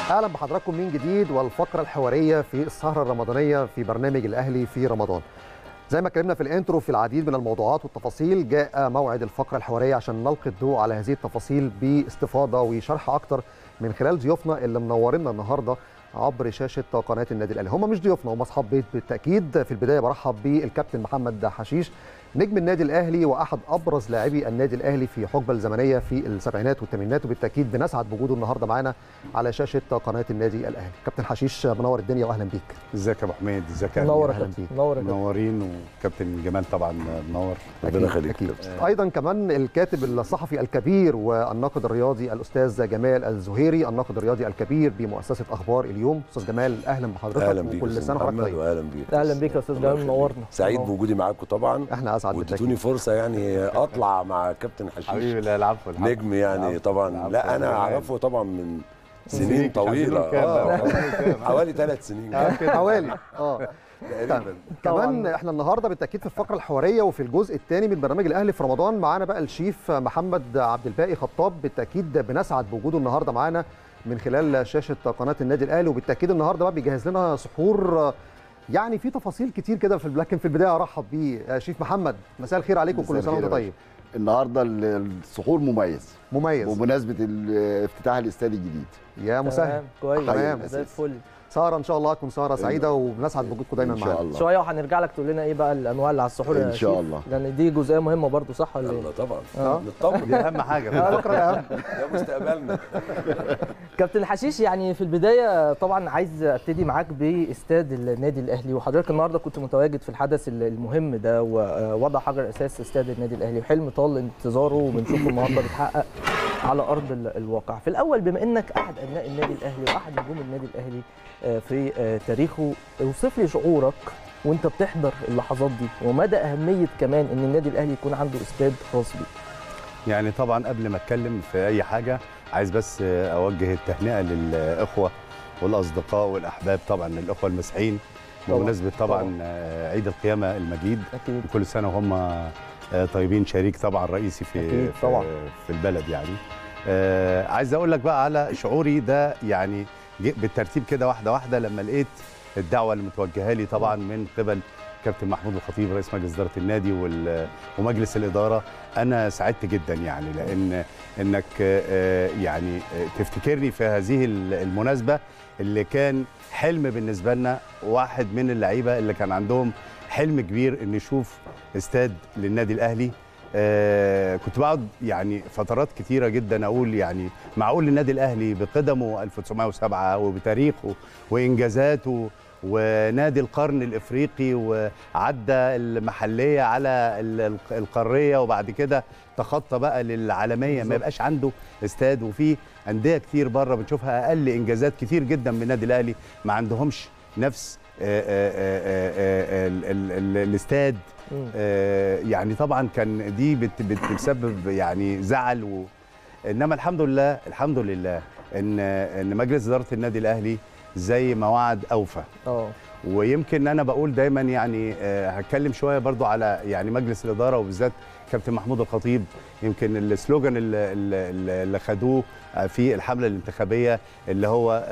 اهلا بحضراتكم من جديد والفقره الحواريه في السهره الرمضانيه في برنامج الاهلي في رمضان زي ما اتكلمنا في الانترو في العديد من الموضوعات والتفاصيل جاء موعد الفقره الحواريه عشان نلقي الضوء على هذه التفاصيل باستفاضه وشرح اكتر من خلال ضيوفنا اللي منورنا النهارده عبر شاشه قناه النادي الاهلي هم مش ضيوفنا هم اصحاب بيت بالتاكيد في البدايه برحب بالكابتن محمد حشيش نجم النادي الاهلي واحد ابرز لاعبي النادي الاهلي في حقبه الزمنيه في السبعينات والثمانينات وبالتاكيد بنسعد بوجوده النهارده معانا على شاشه قناه النادي الاهلي كابتن حشيش منور الدنيا واهلا بيك ازيك يا ابو حميد ازيك يا منور أمير؟ يا أهلا كابتن بيك. منور يا كابتن منورين وكابتن جمال طبعا منور ربنا يخليك ايضا كمان الكاتب الصحفي الكبير والناقد الرياضي الاستاذ جمال الزهيري الناقد الرياضي الكبير بمؤسسه اخبار اليوم استاذ جمال اهلا بحضرتك اهلا بيك وكل أستاذ سنه وحضرتك محمد طيب واهلا بيك اهلا بيك يا استاذ الله جمال يخليك. منورنا سعيد منور. بوجودي معاكم طبعا احنا اسعد واديتوني بالتاكيد فرصه يعني اطلع مع كابتن حبيبي حشيش لا العفو العفو. نجم يعني العفو، طبعا العفو. لا انا العفو. اعرفه طبعا من سنين سنين مش عايزين طويله نقول كام بقى. آه. حوالي ثلاث سنين حوالي اه تقريبا كمان احنا النهارده بالتاكيد في الفقره الحواريه وفي الجزء الثاني من برنامج الاهلي في رمضان معانا بقى الشيف محمد عبد الباقي خطاب بالتاكيد بنسعد بوجوده النهارده معانا من خلال شاشه قناه النادي الاهلي وبالتاكيد النهارده بقى بيجهز لنا سحور يعني في تفاصيل كتير كده في لكن في البدايه ارحب بيه آه، شيف محمد مساء الخير عليكم مساء كل سنه الخير وانت يا طيب النهارده ال- السحور مميز مميز بمناسبه ال- افتتاح الاستاد الجديد يا مسهل تمام كويس تمام. زي الفل سهره ان شاء الله تكون سهره سعيده وبنسعد بوجودكم دايما ان معانا شاء الله شويه وهنرجع لك تقول لنا ايه بقى الانواع اللي على السحور يا إن شاء شيف؟ الله. لان دي جزئيه مهمه برضو صح ولا يلا ايه طبعا آه. نطمن دي اهم حاجه الفقره الاهم ده مستقبلنا كابتن حشيش يعني في البدايه طبعا عايز ابتدي معاك باستاد النادي الاهلي وحضرتك النهارده كنت متواجد في الحدث المهم ده ووضع حجر اساس استاد النادي الاهلي وحلم طال انتظاره وبنشوفه النهارده بيتحقق على ارض ال- الواقع في الاول بما انك احد ابناء النادي الاهلي واحد نجوم النادي الاهلي آه، في آه، تاريخه اوصف لي شعورك وانت بتحضر اللحظات دي ومدى اهميه كمان ان النادي الاهلي يكون عنده استاد خاص بيه يعني طبعا قبل ما اتكلم في اي حاجه عايز بس اوجه التهنئه للاخوه والاصدقاء والاحباب طبعا الاخوه المسيحيين طبعاً. بمناسبه طبعا طبعاً. آه، عيد القيامه المجيد اكيد كل سنه وهم آه، طيبين شريك طبعا رئيسي في أكيد في- طبعاً. في البلد يعني آه، عايز اقول لك بقى على شعوري ده يعني جه بالترتيب كده واحده واحده لما لقيت الدعوه اللي متوجهه لي طبعا من قبل كابتن محمود الخطيب رئيس مجلس اداره النادي وال- ومجلس الاداره انا سعدت جدا يعني لان انك آه، يعني آه، تفتكرني في هذه المناسبه اللي كان حلم بالنسبه لنا واحد من اللعيبه اللي كان عندهم حلم كبير ان يشوف استاد للنادي الاهلي آه كنت بقعد يعني فترات كتيره جدا اقول يعني معقول النادي الاهلي بقدمه 1907 وبتاريخه وانجازاته ونادي القرن الافريقي وعدى المحليه على ال- القاريه وبعد كده تخطى بقى للعالميه ما يبقاش عنده استاد وفي انديه كتير بره بنشوفها اقل انجازات كتير جدا من النادي الاهلي ما عندهمش نفس آه، آه، آه، آه، ال- ال- ال- الاستاد مم. آه، يعني طبعا كان دي بت- بت- بتسبب يعني زعل و... انما الحمد لله الحمد لله ان ان مجلس اداره النادي الاهلي زي ما وعد اوفى اه ويمكن انا بقول دايما يعني آه، هتكلم شويه برضو على يعني مجلس الاداره وبالذات كابتن محمود الخطيب يمكن السلوجان اللي, اللي اللي خدوه آه، في الحمله الانتخابيه اللي هو آه،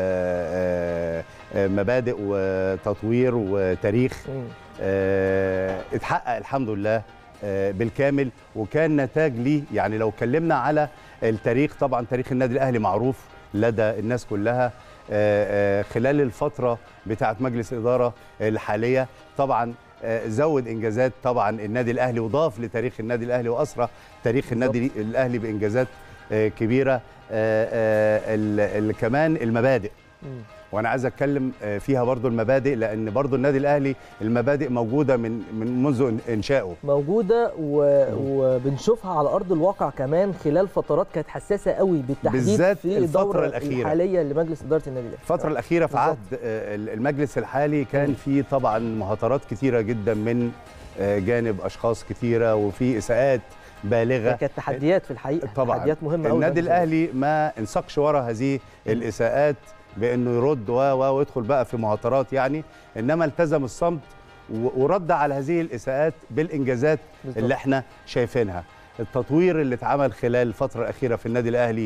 آه، آه، مبادئ وتطوير وتاريخ مم. آه، اتحقق الحمد لله آه، بالكامل وكان نتاج ليه يعني لو اتكلمنا على التاريخ طبعا تاريخ النادي الاهلي معروف لدى الناس كلها آه، آه، خلال الفتره بتاعه مجلس الاداره الحاليه طبعا آه، زود انجازات طبعا النادي الاهلي وضاف لتاريخ النادي الاهلي واسرى تاريخ النادي الاهلي بانجازات آه، كبيره آه، آه، ال- ال- كمان المبادئ مم. وانا عايز اتكلم آه، فيها برضو المبادئ لان برضو النادي الاهلي المبادئ موجوده من من منذ انشائه موجوده و... وبنشوفها على ارض الواقع كمان خلال فترات كانت حساسه قوي بالتحديد بالذات في الفترة الدوره الأخيرة. الحاليه لمجلس اداره النادي الاهلي الفترة الأخيرة في بالظبط. عهد آه، المجلس الحالي كان في طبعا مهاترات كثيرة جدا من آه، جانب أشخاص كثيرة وفي إساءات بالغة كانت تحديات في الحقيقه طبعا تحديات مهمه قوي النادي الأهلي ما انسقش ورا هذه الإساءات بأنه يرد و و ويدخل بقى في مهاترات يعني إنما التزم الصمت و- ورد على هذه الإساءات بالإنجازات بالظبط. اللي احنا شايفينها التطوير اللي اتعمل خلال الفترة الأخيرة في النادي الأهلي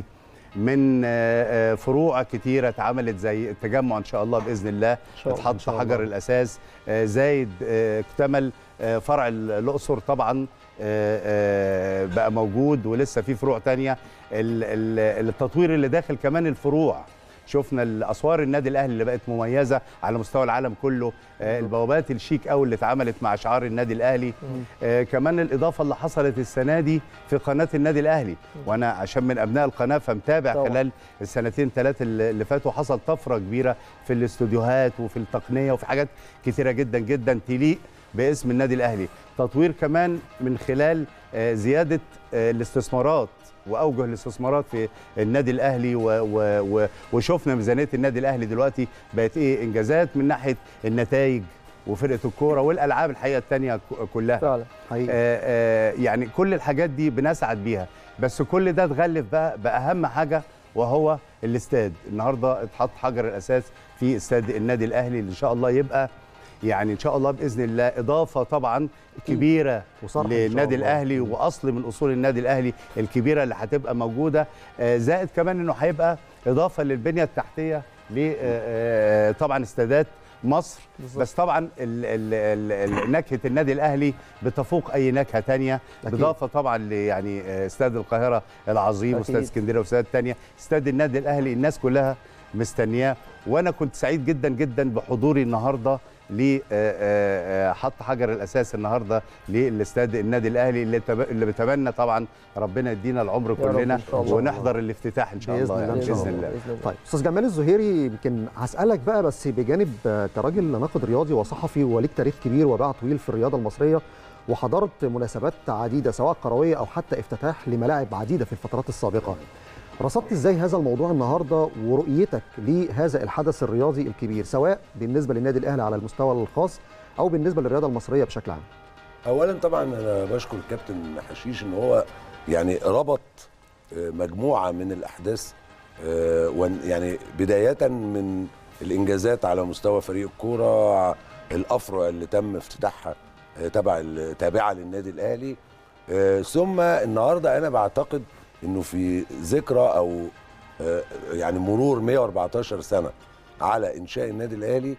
من آه، آه، فروع كتيره اتعملت زي التجمع ان شاء الله باذن الله شاء الله، اتحط حجر الاساس آه، زايد آه، اكتمل آه، فرع ال- الاقصر طبعا آه، آه، بقى موجود ولسه في فروع تانية ال- ال- التطوير اللي داخل كمان الفروع شفنا الاسوار النادي الاهلي اللي بقت مميزه على مستوى العالم كله آه، البوابات الشيك قوي اللي اتعملت مع شعار النادي الاهلي آه، كمان الاضافه اللي حصلت السنه دي في قناه النادي الاهلي وانا عشان من ابناء القناه فمتابع طبعا. خلال السنتين ثلاثه اللي اللي فاتوا حصل طفره كبيره في الاستوديوهات وفي التقنيه وفي حاجات كتيره جدا جدا تليق باسم النادي الاهلي تطوير كمان من خلال آه، زياده آه، الاستثمارات واوجه الاستثمارات في النادي الاهلي و و و وشفنا ميزانيه النادي الاهلي دلوقتي بقت ايه انجازات من ناحيه النتائج وفرقه الكوره والالعاب الحقيقه الثانيه كلها فعلا حقيقي آه، آه، يعني كل الحاجات دي بنسعد بيها بس كل ده اتغلف بقى باهم حاجه وهو الاستاد النهارده اتحط حجر الاساس في استاد النادي الاهلي اللي ان شاء الله يبقى يعني ان شاء الله باذن الله اضافه طبعا كبيره وصرح إن شاء للنادي الله. الاهلي واصل من اصول النادي الاهلي الكبيره اللي هتبقى موجوده آه، زائد كمان انه هيبقى اضافه للبنيه التحتيه ل آه، طبعا استادات مصر بالظبط. بس طبعا ال ال ال ال نكهه النادي الاهلي بتفوق اي نكهه تانية أكيد. بالاضافه طبعا ل يعني آه، استاد القاهره العظيم أكيد. واستاد اسكندريه واستاد تانية استاد النادي الاهلي الناس كلها مستنياه وانا كنت سعيد جدا جدا بحضوري النهارده ل آه، آه، آه، حط حجر الاساس النهارده للاستاد النادي الاهلي اللي تب- اللي بتمنى طبعا ربنا يدينا العمر يا رب كلنا إن شاء الله. ونحضر الافتتاح ان شاء بإذن الله الله، يعني إن شاء باذن الله. الله بإذن الله. طيب استاذ جمال الزهيري يمكن هسالك بقى بس بجانب آه، كراجل ناقد رياضي وصحفي وليك تاريخ كبير وباع طويل في الرياضه المصريه وحضرت مناسبات عديده سواء كرويه او حتى افتتاح لملاعب عديده في الفترات السابقه رصدت ازاي هذا الموضوع النهارده ورؤيتك لهذا الحدث الرياضي الكبير سواء بالنسبه للنادي الاهلي على المستوى الخاص او بالنسبه للرياضه المصريه بشكل عام اولا طبعا انا بشكر الكابتن حشيش ان هو يعني ربط آه، مجموعه من الاحداث آه، ون- يعني بدايه من الانجازات على مستوى فريق الكوره الافرع اللي تم افتتاحها آه، تبع ال- تابعه للنادي الاهلي آه، ثم النهارده انا بعتقد انه في ذكرى او آه، يعني مرور 114 سنه على انشاء النادي الاهلي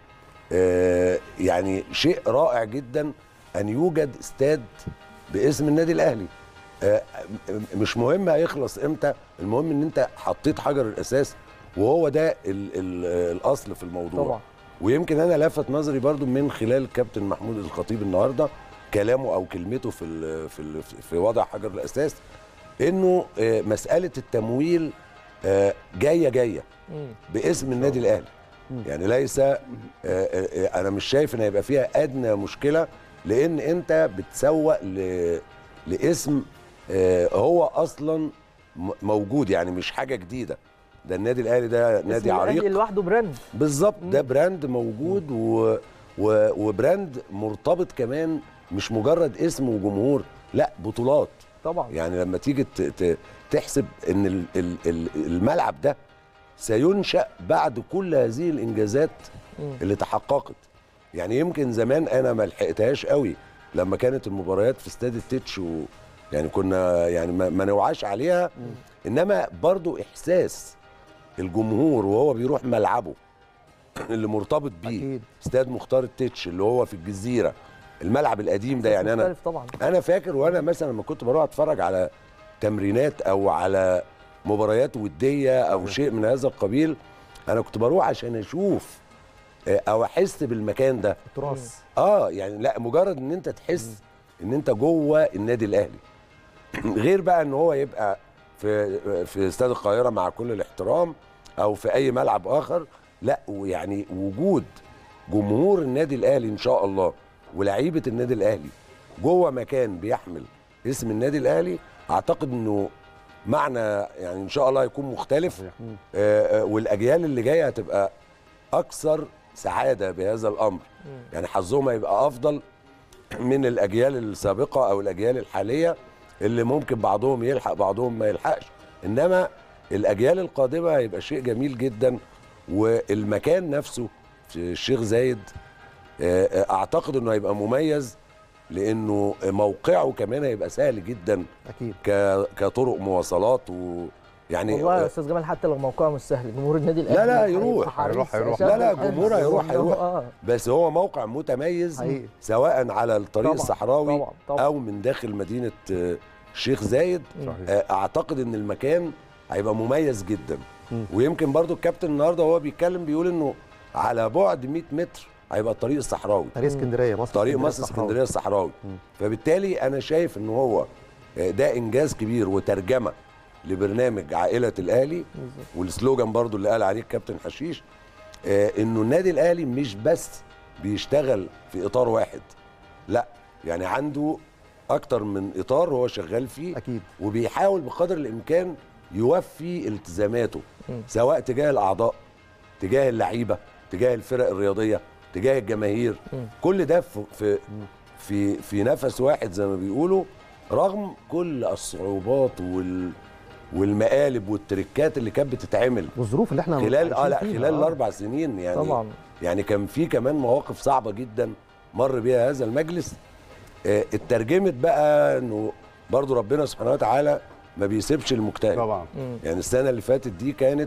آه، يعني شيء رائع جدا ان يوجد استاد باسم النادي الاهلي آه، م- مش مهم هيخلص امتى المهم ان انت حطيت حجر الاساس وهو ده ال ال الاصل في الموضوع طبعا ويمكن انا لفت نظري برضو من خلال كابتن محمود الخطيب النهارده كلامه او كلمته في ال في ال في وضع حجر الاساس انه آه، مساله التمويل آه، جايه جايه مم. باسم النادي الاهلي يعني ليس آه، آه، آه، انا مش شايف ان هيبقى فيها ادنى مشكله لان انت بتسوق ل- لاسم آه، هو اصلا م- موجود يعني مش حاجه جديده ده النادي الاهلي ده اسم نادي الأهلي عريق لوحده براند بالظبط ده براند موجود و... و... وبراند مرتبط كمان مش مجرد اسم وجمهور لا بطولات طبعا يعني لما تيجي ت... ت... تحسب ان ال... ال... ال- الملعب ده سينشأ بعد كل هذه الانجازات مم. اللي تحققت يعني يمكن زمان انا ما لحقتهاش قوي لما كانت المباريات في استاد التتش و... يعني كنا يعني ما, ما نوعاش عليها انما برضو احساس الجمهور وهو بيروح ملعبه اللي مرتبط بيه أكيد. استاد مختار التتش اللي هو في الجزيره الملعب القديم ده يعني انا مختلف طبعا انا فاكر وانا مثلا لما كنت بروح اتفرج على تمرينات او على مباريات وديه او شيء من هذا القبيل انا كنت بروح عشان اشوف آه، او احس بالمكان ده التراث اه يعني لا مجرد ان انت تحس ان انت جوه النادي الاهلي غير بقى ان هو يبقى في في استاد القاهره مع كل الاحترام او في اي ملعب اخر لا ويعني وجود جمهور النادي الاهلي ان شاء الله ولاعيبه النادي الاهلي جوه مكان بيحمل اسم النادي الاهلي اعتقد انه معنى يعني ان شاء الله هيكون مختلف آه، آه، والاجيال اللي جايه هتبقى اكثر سعاده بهذا الامر يعني حظهم هيبقى افضل من الاجيال السابقه او الاجيال الحاليه اللي ممكن بعضهم يلحق بعضهم ما يلحقش انما الاجيال القادمه هيبقى شيء جميل جدا والمكان نفسه في الشيخ زايد آه، آه، اعتقد انه هيبقى مميز لانه موقعه كمان هيبقى سهل جدا اكيد ك- كطرق مواصلات و يعني والله يا استاذ جمال حتى لو موقعه مش سهل جمهور النادي الاهلي لا، هيبقى يروح. حريص هيروح- هيروح. أشد لا، لا، الحرص. جمهور هيروح- هيروح. اه بس هو موقع متميز حقيقي. سواء على الطريق طبعاً، الصحراوي طبعاً، طبعاً. او من داخل مدينه آه، الشيخ زايد صحيح. آه، اعتقد ان المكان هيبقى مميز جدا مم. ويمكن برضو الكابتن النهارده وهو بيتكلم بيقول انه على بعد 100 متر هيبقى الطريق الصحراوي طريق اسكندريه مصر طريق اسكندرية مصر الصحراوي. اسكندريه الصحراوي مم. فبالتالي انا شايف ان هو آه، ده انجاز كبير وترجمه لبرنامج عائله الاهلي بالظبط. والسلوجان برضو اللي قال عليه الكابتن حشيش آه، انه النادي الاهلي مش بس بيشتغل في اطار واحد لا يعني عنده اكتر من اطار هو شغال فيه اكيد وبيحاول بقدر الامكان يوفي التزاماته مم. سواء تجاه الاعضاء تجاه اللعيبه تجاه الفرق الرياضيه تجاه الجماهير مم. كل ده في في في, في نفس واحد زي ما بيقولوا رغم كل الصعوبات وال والمقالب والتركات اللي كانت بتتعمل والظروف اللي احنا خلال اه عايشين لا فيها. خلال آه. الاربع سنين يعني طبعا يعني كان في كمان مواقف صعبه جدا مر بيها هذا المجلس آه، اترجمت بقى انه برضو ربنا سبحانه وتعالى ما بيسيبش المجتهد طبعا مم. يعني السنه اللي فاتت دي كانت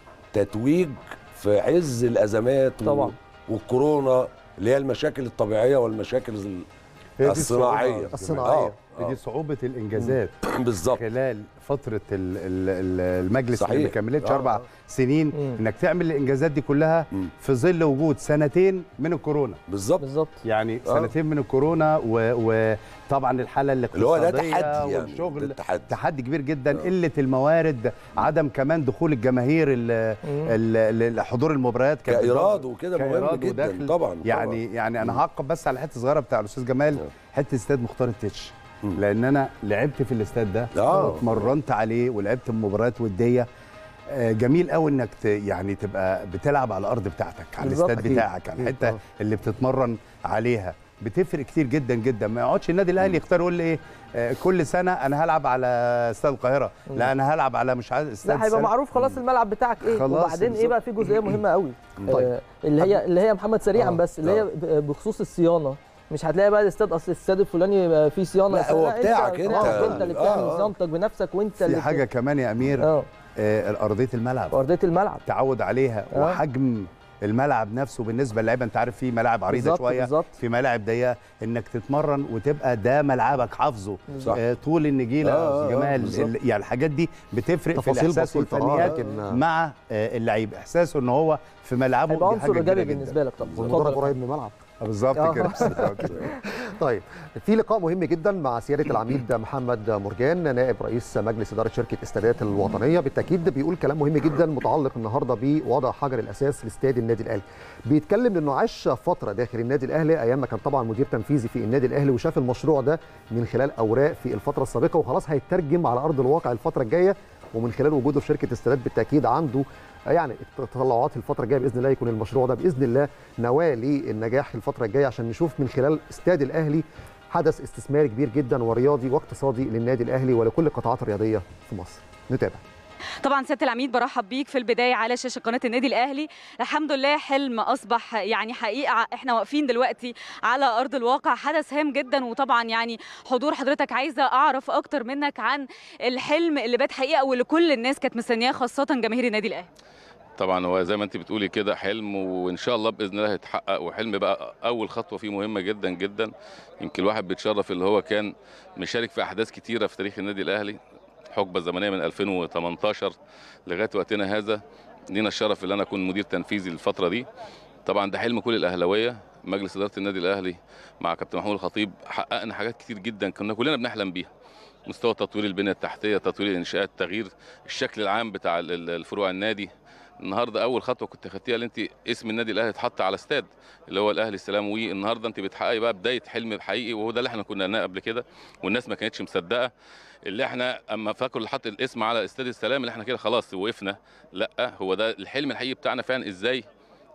تتويج في عز الازمات و- طبعا. والكورونا اللي هي المشاكل الطبيعيه والمشاكل ال- هي دي الصناعيه الصعوبة. الصناعية. آه، دي صعوبه الانجازات آه، بالظبط خلال فتره ال- ال- ال- المجلس صحيح. اللي ما كملتش آه، اربع آه. سنين مم. انك تعمل الانجازات دي كلها مم. في ظل وجود سنتين من الكورونا بالظبط بالظبط يعني آه. سنتين من الكورونا و- وطبعا الحاله اللي هو ده الاقتصاديه تحدي يعني والشغل ده تحدي تحدي كبير جدا آه. قله الموارد عدم كمان دخول الجماهير ال- مم. ال- ال- حضور المباريات كان كايراد وكده مهم كإيراد جدا ودخل. طبعا يعني طبعاً. يعني انا مم. هعقب بس على حته صغيره بتاع الاستاذ جمال آه. حته استاد مختار التتش مم. لان انا لعبت في الاستاد ده آه. واتمرنت عليه ولعبت مباريات وديه آه، جميل قوي انك ت- يعني تبقى بتلعب على الارض بتاعتك على بالظبط. الاستاد أكيد. بتاعك على أكيد. الحته آه. اللي بتتمرن عليها بتفرق كتير جدا جدا ما يقعدش النادي الاهلي يختار يقول لي ايه آه، كل سنه انا هلعب على استاد القاهره لا انا هلعب على مش عارف استاد لا هيبقى سنة. معروف خلاص الملعب بتاعك ايه خلاص وبعدين ايه بالظبط. بقى في جزئيه مهمه قوي طيب. آه اللي هي اللي هي محمد سريعا آه. بس اللي هي ب- بخصوص الصيانه مش هتلاقي بقى الاستاد اصل الاستاد الفلاني يبقى فيه صيانه لا، هو بتاعك أنت. آه، انت اللي بتعمل آه، آه. صيانتك بنفسك وانت اللي في بت- حاجه كمان يا امير اه آه، ارضيه الملعب ارضيه الملعب تعود عليها آه. وحجم الملعب نفسه بالنسبه للعيبه انت عارف في ملاعب عريضه بالظبط، شويه بالظبط. في ملاعب ضيقه انك تتمرن وتبقى ده ملعبك حافظه صح. آه طول النجيله آه، يا آه، أستاذ جمال بالظبط. ال- يعني الحاجات دي بتفرق في تفاصيل الاحساس بسيطة، آه، والفنيات لكن- مع آه، اللعيب احساسه ان هو في ملعبه هيبقى دي حاجه عنصر كبيره ايجابي جدا بالنسبه لك طبعا والمدرب اتفضل. قريب من الملعب آه، بالظبط آه. كده بالظبط. طيب في لقاء مهم جدا مع سياده العميد محمد مرجان نائب رئيس مجلس اداره شركه استادات الوطنيه بالتاكيد بيقول كلام مهم جدا متعلق النهارده بوضع حجر الاساس لاستاد النادي الاهلي بيتكلم انه عاش فتره داخل النادي الاهلي ايام ما كان طبعا مدير تنفيذي في النادي الاهلي وشاف المشروع ده من خلال اوراق في الفتره السابقه وخلاص هيترجم على ارض الواقع الفتره الجايه ومن خلال وجوده في شركه استادات بالتاكيد عنده يعني التطلعات الفتره الجايه باذن الله يكون المشروع ده باذن الله نواه للنجاح الفتره الجايه عشان نشوف من خلال استاد الاهلي حدث استثماري كبير جدا ورياضي واقتصادي للنادي الاهلي ولكل القطاعات الرياضيه في مصر نتابع طبعا سياده العميد برحب بيك في البدايه على شاشه قناه النادي الاهلي الحمد لله حلم اصبح يعني حقيقه احنا واقفين دلوقتي على ارض الواقع حدث هام جدا وطبعا يعني حضور حضرتك عايزه اعرف اكتر منك عن الحلم اللي بات حقيقه واللي كل الناس كانت مستنياه خاصه جماهير النادي الاهلي طبعا هو زي ما انت بتقولي كده حلم وان شاء الله باذن الله هيتحقق وحلم بقى اول خطوه فيه مهمه جدا جدا يمكن الواحد بيتشرف اللي هو كان مشارك في احداث كتيره في تاريخ النادي الاهلي حقبه زمنيه من 2018 لغايه وقتنا هذا لينا الشرف ان انا اكون مدير تنفيذي للفتره دي طبعا ده حلم كل الاهلاويه مجلس اداره النادي الاهلي مع كابتن محمود الخطيب حققنا حاجات كتير جدا كنا كلنا بنحلم بيها مستوى تطوير البنيه التحتيه تطوير الانشاءات تغيير الشكل العام بتاع ال- ال- الفروع النادي النهارده اول خطوه كنت خدتيها اللي انت اسم النادي الاهلي اتحط على استاد اللي هو الاهلي السلام وي النهارده انت بتحققي بقى بدايه حلم حقيقي وهو ده اللي احنا كنا قلناه قبل كده والناس ما كانتش مصدقه اللي احنا اما فاكروا اللي حط الاسم على استاد السلام اللي احنا كده خلاص وقفنا لا هو ده الحلم الحقيقي بتاعنا فعلا ازاي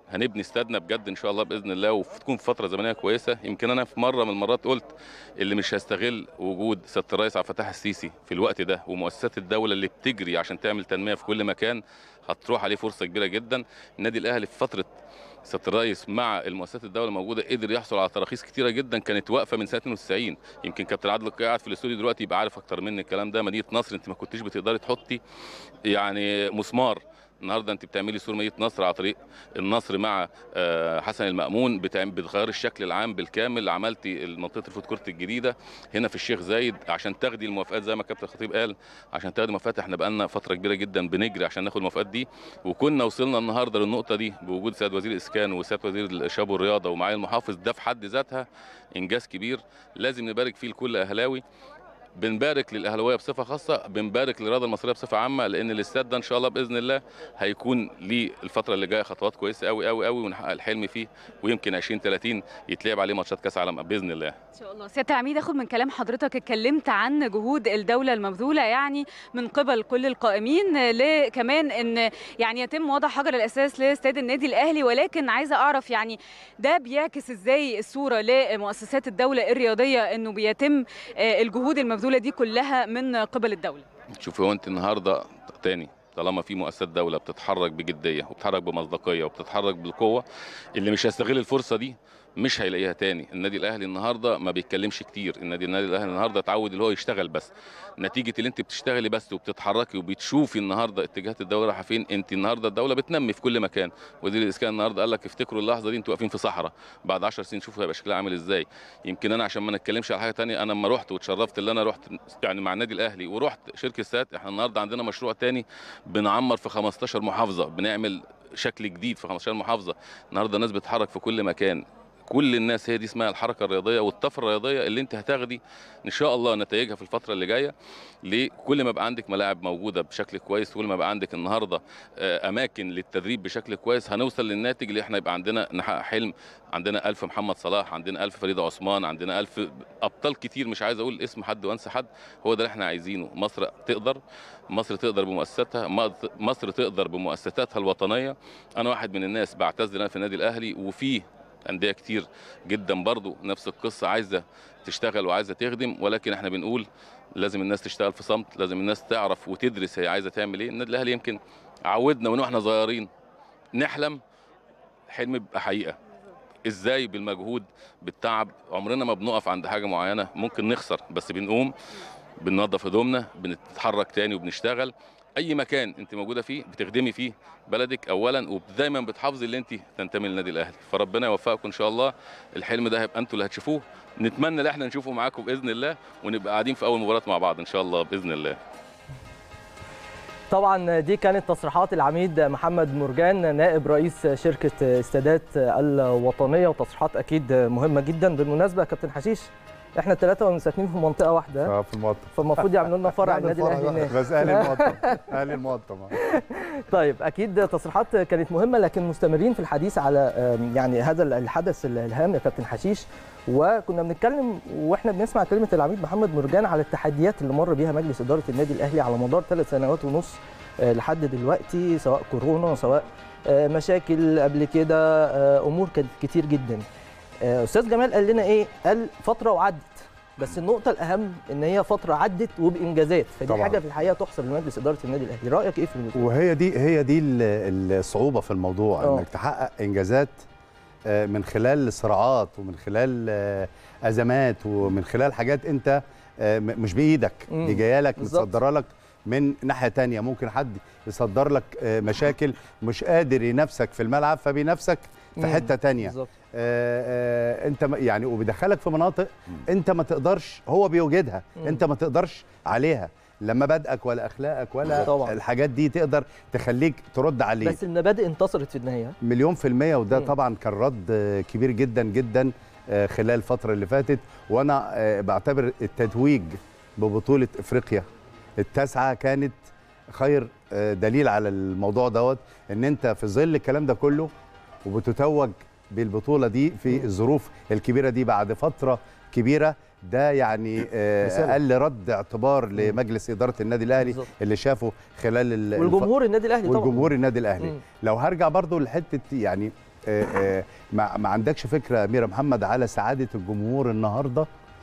هنبني استادنا بجد ان شاء الله باذن الله وتكون في فتره زمنيه كويسه يمكن انا في مره من المرات قلت اللي مش هيستغل وجود سياده الرئيس عبد الفتاح السيسي في الوقت ده ومؤسسات الدوله اللي بتجري عشان تعمل تنميه في كل مكان هتروح عليه فرصه كبيره جدا النادي الاهلي في فتره سياده الرئيس مع المؤسسات الدوله الموجوده قدر يحصل على تراخيص كتيره جدا كانت واقفه من سنه 92 يمكن كابتن عادل قاعد في الاستوديو دلوقتي يبقى عارف اكتر مني الكلام ده مدينه نصر انت ما كنتيش بتقدري تحطي يعني مسمار النهارده انت بتعملي سور مدينه نصر على طريق النصر مع آه، حسن المامون بتعم- بتغير الشكل العام بالكامل عملتي منطقه الفود كورت الجديده هنا في الشيخ زايد عشان تاخدي الموافقات زي ما كابتن الخطيب قال عشان تاخدي موافقات احنا بقالنا فتره كبيره جدا بنجري عشان ناخد الموافقات دي وكنا وصلنا النهارده للنقطه دي بوجود سياده وزير الاسكان وسياده وزير الشباب والرياضه ومعالي المحافظ ده في حد ذاتها انجاز كبير لازم نبارك فيه لكل اهلاوي بنبارك للاهلاويه بصفه خاصه بنبارك للرياضه المصريه بصفه عامه لان الاستاد ده ان شاء الله باذن الله هيكون ليه الفتره اللي جايه خطوات كويسه قوي قوي قوي ونحقق الحلم فيه ويمكن 20 30 يتلعب عليه ماتشات كاس عالم باذن الله ان شاء الله سياده العميد اخد من كلام حضرتك اتكلمت عن جهود الدوله المبذوله يعني من قبل كل القائمين لكمان ان يعني يتم وضع حجر الاساس لاستاد النادي الاهلي ولكن عايزه اعرف يعني ده بيعكس ازاي الصوره لمؤسسات الدوله الرياضيه انه بيتم آه، الجهود المبذوله دي كلها من قبل الدوله شوفي هو انت النهارده تاني طالما في مؤسسات دوله بتتحرك بجديه وبتتحرك بمصداقيه وبتتحرك بالقوه اللي مش هيستغل الفرصه دي مش هيلاقيها تاني النادي الاهلي النهارده ما بيتكلمش كتير النادي النادي الاهلي النهارده اتعود اللي هو يشتغل بس نتيجه اللي انت بتشتغلي بس وبتتحركي وبتشوفي النهارده اتجاهات الدوله رايحه فين انت النهارده الدوله بتنمي في كل مكان وزير الاسكان النهارده قال لك افتكروا اللحظه دي انتوا واقفين في صحراء بعد 10 سنين شوفوا هيبقى شكلها عامل ازاي يمكن انا عشان ما نتكلمش على حاجه تانية انا لما رحت واتشرفت اللي انا رحت يعني مع النادي الاهلي ورحت شركه سات احنا النهارده عندنا مشروع تاني بنعمر في 15 محافظه بنعمل شكل جديد في 15 محافظه النهارده الناس بتتحرك في كل مكان كل الناس هي دي اسمها الحركه الرياضيه والطفره الرياضيه اللي انت هتاخدي ان شاء الله نتائجها في الفتره اللي جايه لكل ما بقى عندك ملاعب موجوده بشكل كويس كل ما بقى عندك النهارده آه، اماكن للتدريب بشكل كويس هنوصل للناتج اللي احنا يبقى عندنا نحقق حلم عندنا ألف محمد صلاح عندنا ألف فريدة عثمان عندنا ألف أبطال كتير مش عايز أقول اسم حد وأنسى حد هو ده اللي احنا عايزينه مصر تقدر مصر تقدر بمؤسساتها مصر تقدر بمؤسساتها الوطنية أنا واحد من الناس بعتز إن أنا في النادي الأهلي وفيه أندية كتير جدا برضو نفس القصة عايزة تشتغل وعايزة تخدم ولكن احنا بنقول لازم الناس تشتغل في صمت لازم الناس تعرف وتدرس هي عايزة تعمل ايه النادي الأهلي يمكن عودنا من واحنا صغيرين نحلم حلم يبقى حقيقة ازاي بالمجهود بالتعب عمرنا ما بنقف عند حاجة معينة ممكن نخسر بس بنقوم بننظف هدومنا بنتحرك تاني وبنشتغل اي مكان انت موجوده فيه بتخدمي فيه بلدك اولا ودايما بتحافظي اللي انت تنتمي للنادي الاهلي فربنا يوفقكم ان شاء الله الحلم ده هيبقى انتوا اللي هتشوفوه نتمنى ان احنا نشوفه معاكم باذن الله ونبقى قاعدين في اول مباراه مع بعض ان شاء الله باذن الله طبعا دي كانت تصريحات العميد محمد مرجان نائب رئيس شركه استادات الوطنيه وتصريحات اكيد مهمه جدا بالمناسبه يا كابتن حشيش احنا الثلاثه ساكنين في منطقه واحده اه في المقطم فالمفروض يعملوا لنا فرع نعمل النادي فرع الاهلي هناك بس اهل المقطم اهل المقطم آه. طيب اكيد تصريحات كانت مهمه لكن مستمرين في الحديث على آم، يعني هذا الحدث الهام يا كابتن حشيش وكنا بنتكلم واحنا بنسمع كلمه العميد محمد مرجان على التحديات اللي مر بيها مجلس اداره النادي الاهلي على مدار ثلاث سنوات ونص آه، لحد دلوقتي سواء كورونا سواء آه، مشاكل قبل كده آه، امور كانت كتير جدا آه، استاذ جمال قال لنا ايه قال فتره وعدت بس النقطة الأهم إن هي فترة عدت وبإنجازات، فدي طبعاً. حاجة في الحقيقة تحسب لمجلس إدارة النادي الأهلي، رأيك إيه في النقطة؟ وهي دي هي دي ال- الصعوبه في الموضوع آه. انك تحقق انجازات آه، من خلال صراعات ومن خلال آه، ازمات ومن خلال حاجات انت آه، م- مش بايدك مم. دي جايه لك بالظبط. متصدره لك من ناحيه تانية ممكن حد يصدر لك آه، مشاكل مش قادر ينافسك في الملعب فبينافسك في مم. حته تانية بالظبط آه، آه، انت ما- يعني وبيدخلك في مناطق انت ما تقدرش هو بيوجدها مم. انت ما تقدرش عليها لا مبادئك ولا اخلاقك ولا طبعاً. الحاجات دي تقدر تخليك ترد عليه بس المبادئ انتصرت في النهاية مليون في المية وده مم. طبعا كان رد آه، كبير جدا جدا آه، خلال الفترة اللي فاتت وانا آه، بعتبر التتويج ببطولة افريقيا التاسعة كانت خير آه، دليل على الموضوع دوت ان انت في ظل الكلام ده كله وبتتوج بالبطولة دي في الظروف الكبيرة دي بعد فترة كبيرة ده يعني آه، رسالة. اقل رد اعتبار لمجلس اداره النادي الاهلي بالظبط. اللي شافه خلال ال- الف- والجمهور النادي الأهلي طبعا والجمهور النادي الاهلي مم. لو هرجع برضو لحته يعني آه، آه، ما ما عندكش فكره يا امير محمد على سعاده الجمهور النهارده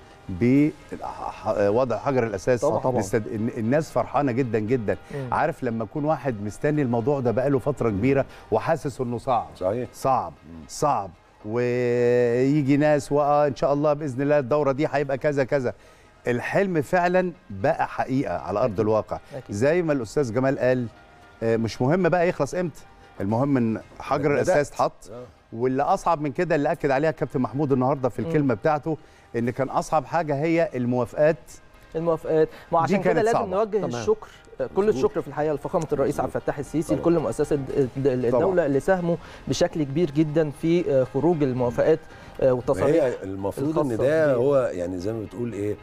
بوضع حجر الاساس طبعاً. طبعاً. للاستاد. الن- الناس فرحانه جدا جدا مم. عارف لما يكون واحد مستني الموضوع ده بقاله فتره كبيره وحاسس انه صعب صحيح صعب صعب ويجي ناس واه ان شاء الله باذن الله الدوره دي هيبقى كذا كذا الحلم فعلا بقى حقيقه على ارض الواقع أكيد. زي ما الاستاذ جمال قال آه، مش مهم بقى يخلص امتى المهم ان حجر بدأت. الاساس اتحط آه. واللي اصعب من كده اللي اكد عليها كابتن محمود النهارده في الكلمه بتاعته ان كان اصعب حاجه هي الموافقات الموافقات ما عشان كده كانت لازم صعبة. نوجه تمام. الشكر كل الشكر في الحقيقه لفخامه الرئيس عبد الفتاح السيسي طبعاً. لكل مؤسسات الد- الدوله اللي ساهموا بشكل كبير جدا في آه، خروج الموافقات آه، ما والتصاريح هي المفروض ان الخاصة ده بيه. هو يعني زي ما بتقول ايه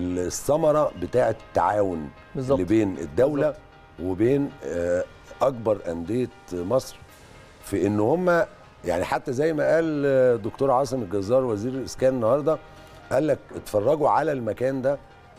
الثمره بتاعه التعاون بالظبط اللي بين الدوله وبين آه، اكبر انديه مصر في ان هم يعني حتى زي ما قال آه، دكتور عاصم الجزار وزير الاسكان النهارده قال لك اتفرجوا على المكان ده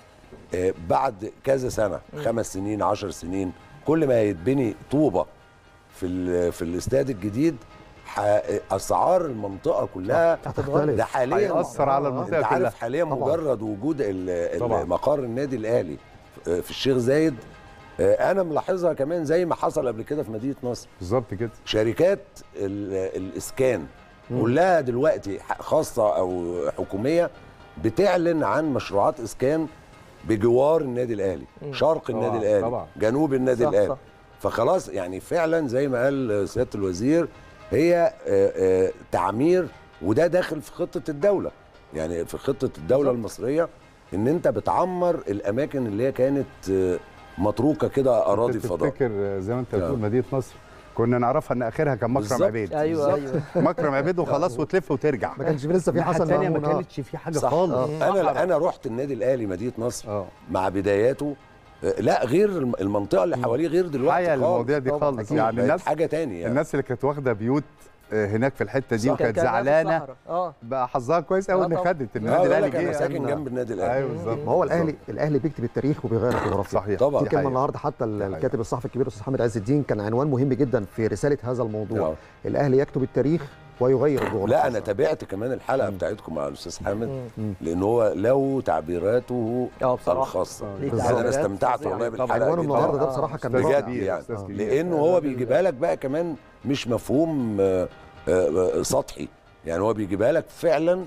آه، بعد كذا سنه خمس سنين عشر سنين كل ما هيتبني طوبه في ال- في الاستاد الجديد ح- اسعار المنطقه كلها هتختلف. ده حاليا هيأثر على آه، المنطقه انت كلها عارف حاليا طبعاً. مجرد وجود ال- طبعاً. ال- مقر النادي الاهلي في الشيخ زايد آه، انا ملاحظها كمان زي ما حصل قبل كده في مدينه نصر بالظبط كده شركات ال- الاسكان كلها دلوقتي ح- خاصه او حكوميه بتعلن عن مشروعات اسكان بجوار النادي الاهلي شرق طبعاً، النادي الاهلي طبعاً. جنوب النادي صح، الاهلي صح. فخلاص يعني فعلا زي ما قال سياده الوزير هي آه، آه، تعمير وده داخل في خطه الدوله يعني في خطه الدوله بالظبط. المصريه ان انت بتعمر الاماكن اللي هي كانت آه، متروكه كده اراضي فضاء تفتكر زي ما انت بتقول آه. مدينه نصر كنا نعرفها ان اخرها كان مكرم بالظبط. عبيد ايوه ايوه مكرم عبيد وخلاص وتلف وترجع ما كانش في لسه في الناحية حسن التانية ما مأمون، آه. كانتش في حاجه صح. خالص انا انا رحت النادي الاهلي مدينه نصر اه مع بداياته آه، لا غير الم- المنطقه اللي حواليه غير دلوقتي حيا خالص. المواضيع دي طبعاً. خالص أكيد. يعني بقت الناس حاجه تانية يعني. الناس اللي كانت واخده بيوت آه، هناك في الحته دي صح. وكانت كان- كان في زعلانه الصحراء. اه بقى حظها كويس قوي آه ان طبعاً. خدت اه النادي يقول الاهلي لك انا جه ساكن جنب النادي الاهلي ايوه بالظبط ما هو الاهلي الاهلي بيكتب التاريخ وبيغير الجغرافيا صحيح طبعاً. في دي كلمه حقيقة. النهارده حتى ال- حقيقة. الكاتب الصحفي الكبير الاستاذ حامد عز الدين كان عنوان مهم جدا في رساله هذا الموضوع آه. الاهلي يكتب التاريخ ويغير الجغرافيا لا انا تابعت كمان الحلقه بتاعتكم مع الاستاذ حامد لان هو له تعبيراته اه بصراحه الخاصه ليه بالظبط. يعني انا تعبيرات استمتعت فظيعة. والله طبعاً. بالحلقه عنوانه دي النهارده ده آه. بصراحه كان أستاذ رائع. بجد كبير، يعني أستاذ كبير. لانه هو بيجيبها لك بقى كمان مش مفهوم آه، آه، آه، سطحي يعني هو بيجيبها لك فعلا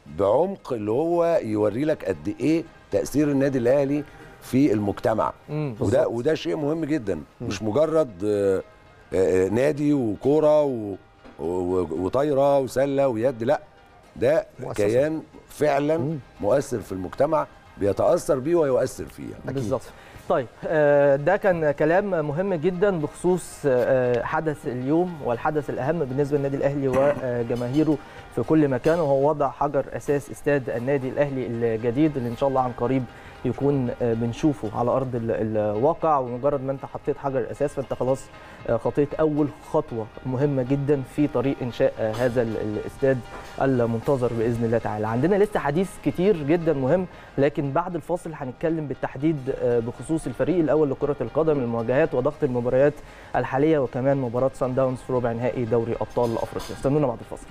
بعمق اللي هو يوري لك قد ايه تاثير النادي الاهلي في المجتمع مم. وده وده شيء مهم جدا مش مجرد آه، آه، نادي وكوره و- و- وطايره وسله ويد لا ده مؤسسة. كيان فعلا مم. مؤثر في المجتمع بيتاثر بيه ويؤثر فيه يعني. بالظبط طيب آه، ده كان كلام مهم جدا بخصوص آه، حدث اليوم والحدث الاهم بالنسبه للنادي الاهلي وجماهيره في كل مكان وهو وضع حجر اساس استاد النادي الاهلي الجديد اللي ان شاء الله عن قريب يكون آه، بنشوفه على ارض ال- الواقع ومجرد ما انت حطيت حجر الاساس فانت خلاص آه، خطيت اول خطوه مهمه جدا في طريق انشاء آه، هذا ال- الاستاد المنتظر باذن الله تعالى عندنا لسه حديث كتير جدا مهم لكن بعد الفاصل هنتكلم بالتحديد آه، بخصوص الفريق الاول لكره القدم المواجهات وضغط المباريات الحاليه وكمان مباراه سان داونز في ربع نهائي دوري ابطال افريقيا استنونا بعد الفاصل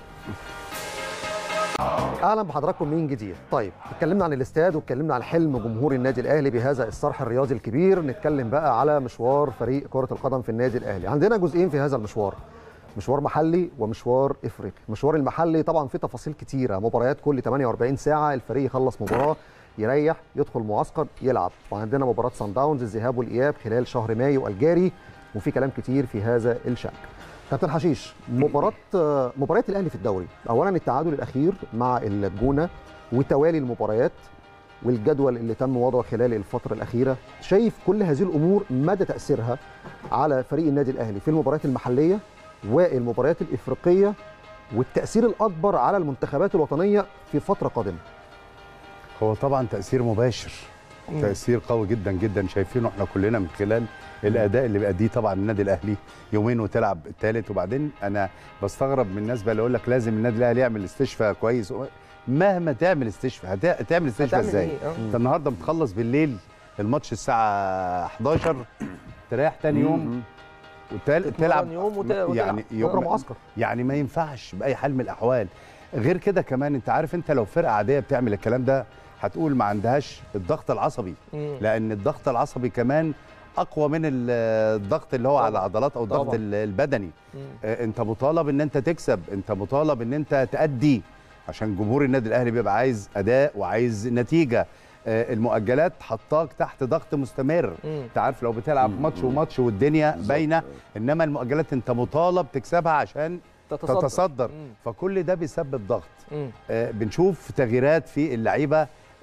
اهلا بحضراتكم من جديد طيب اتكلمنا عن الاستاد واتكلمنا عن حلم جمهور النادي الاهلي بهذا الصرح الرياضي الكبير نتكلم بقى على مشوار فريق كره القدم في النادي الاهلي عندنا جزئين في هذا المشوار مشوار محلي ومشوار افريقي المشوار المحلي طبعا فيه تفاصيل كتيره مباريات كل 48 ساعه الفريق يخلص مباراه يريح يدخل معسكر يلعب وعندنا مباراه سان داونز الذهاب والاياب خلال شهر مايو الجاري وفي كلام كتير في هذا الشان كابتن حشيش مباراة مباريات الأهلي في الدوري أولا التعادل الأخير مع الجونة وتوالي المباريات والجدول اللي تم وضعه خلال الفترة الأخيرة شايف كل هذه الأمور مدى تأثيرها على فريق النادي الأهلي في المباريات المحلية والمباريات الإفريقية والتأثير الأكبر على المنتخبات الوطنية في فترة قادمة هو طبعا تاثير مباشر تاثير قوي جدا جدا شايفينه احنا كلنا من خلال الاداء اللي بيأديه طبعا النادي الاهلي يومين وتلعب الثالث وبعدين انا بستغرب من الناس بقى اللي يقول لك لازم النادي الاهلي يعمل استشفاء كويس مهما تعمل استشفاء هت- هتعمل استشفاء هتعمل ازاي؟ إيه؟ آه. انت النهارده بتخلص بالليل الماتش الساعه 11 تريح تاني يوم وتل- تتمرن تلعب يوم وت- وتلعب. يعني بكره معسكر يعني ما ينفعش باي حال من الاحوال غير كده كمان انت عارف انت لو فرقه عاديه بتعمل الكلام ده هتقول ما عندهاش الضغط العصبي مم. لان الضغط العصبي كمان اقوى من ال- الضغط اللي هو طبعاً. على العضلات او الضغط طبعاً. ال- البدني مم. آه، انت مطالب ان انت تكسب انت مطالب ان انت تأدي عشان جمهور النادي الاهلي بيبقى عايز اداء وعايز نتيجه آه، المؤجلات حطاك تحت ضغط مستمر مم. انت عارف لو بتلعب ماتش وماتش والدنيا باينه انما المؤجلات انت مطالب تكسبها عشان تتصدر, تتصدر مم. فكل ده بيسبب ضغط مم. آه، بنشوف تغييرات في اللعيبه آه،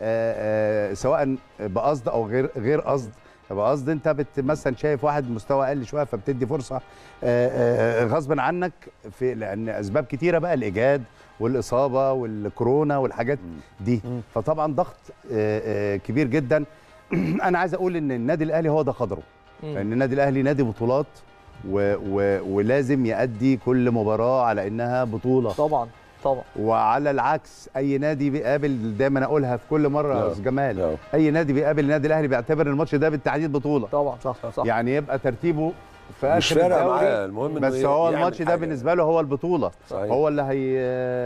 آه، سواء بقصد او غير غير قصد بقصد انت بت مثلا شايف واحد مستوى اقل شويه فبتدي فرصه آه، آه، غصب عنك في لان اسباب كتيره بقى الاجهاد والاصابه والكورونا والحاجات دي فطبعا ضغط آه، آه، كبير جدا انا عايز اقول ان النادي الاهلي هو ده قدره مم. لان النادي الاهلي نادي بطولات و و ولازم يأدي كل مباراه على انها بطوله طبعا طبعا وعلى العكس اي نادي بيقابل دايما اقولها في كل مره يا لا. استاذ جمال لا. اي نادي بيقابل النادي الاهلي بيعتبر الماتش ده بالتحديد بطوله طبعا صح صح يعني يبقى ترتيبه في مش اخر فارقه الدوري معاه المهم إنه بس هو يعمل الماتش ده حاجة. بالنسبه له هو البطوله صحيح. هو اللي هي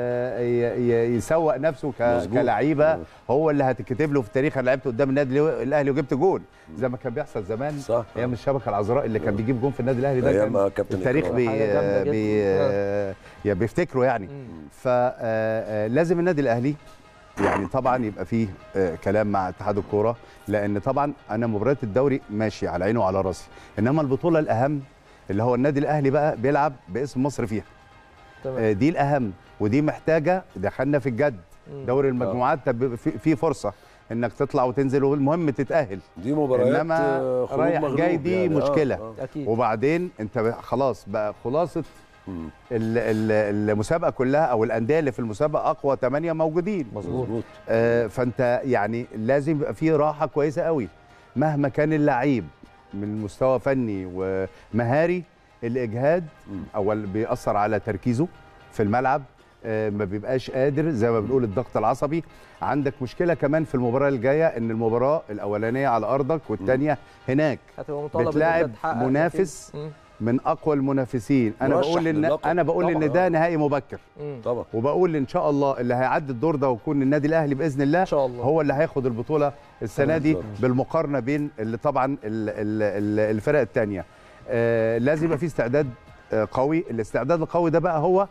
ي- ي- يسوق نفسه ك... مظبوط. كلعيبه مظبوط. هو اللي هتكتب له في تاريخ انا لعبت قدام النادي الاهلي وجبت جول زي ما كان بيحصل زمان صح ايام الشبكه العذراء اللي كان بيجيب جون في النادي الاهلي ده أيام كان كابتن التاريخ إكرام. بي... حاجة جامدة جدا. بي... يعني بيفتكروا يعني مم. فلازم النادي الاهلي يعني طبعا يبقى فيه آه، كلام مع اتحاد الكوره لان طبعا انا مباريات الدوري ماشي على عيني وعلى راسي انما البطوله الاهم اللي هو النادي الاهلي بقى بيلعب باسم مصر فيها تمام آه، دي الاهم ودي محتاجه دخلنا في الجد مم. دوري المجموعات طب في في فرصه انك تطلع وتنزل والمهم تتاهل دي مباريات إنما آه، خروج رايح مغلوب جاي دي يعني. آه، مشكلة. آه. اكيد وبعدين انت ب- خلاص بقى خلاصه مم. ال- ال- المسابقه كلها او الانديه اللي في المسابقه اقوى ثمانيه موجودين مظبوط آه، فانت يعني لازم يبقى فيه راحه كويسه قوي مهما كان اللعيب من مستوى فني ومهاري الاجهاد مم. اول بيأثر على تركيزه في الملعب آه، ما بيبقاش قادر زي ما بنقول الضغط العصبي عندك مشكله كمان في المباراه الجايه ان المباراه الاولانيه على ارضك والثانيه هناك هتبقى مطالب إن أنت بتلاعب تحقق منافس نتيجة. مم. من اقوى المنافسين انا مرشح بقول ان للقب. انا بقول طبعاً. ان ده نهائي مبكر مم. طبعا وبقول ان شاء الله اللي هيعدي الدور ده ويكون النادي الاهلي باذن الله ان شاء الله هو اللي هياخد البطوله السنه دي بالظبط. بالمقارنه بين اللي طبعا ال- ال- ال- الفرق الثانيه آه لازم يبقى في استعداد آه قوي الاستعداد القوي ده بقى هو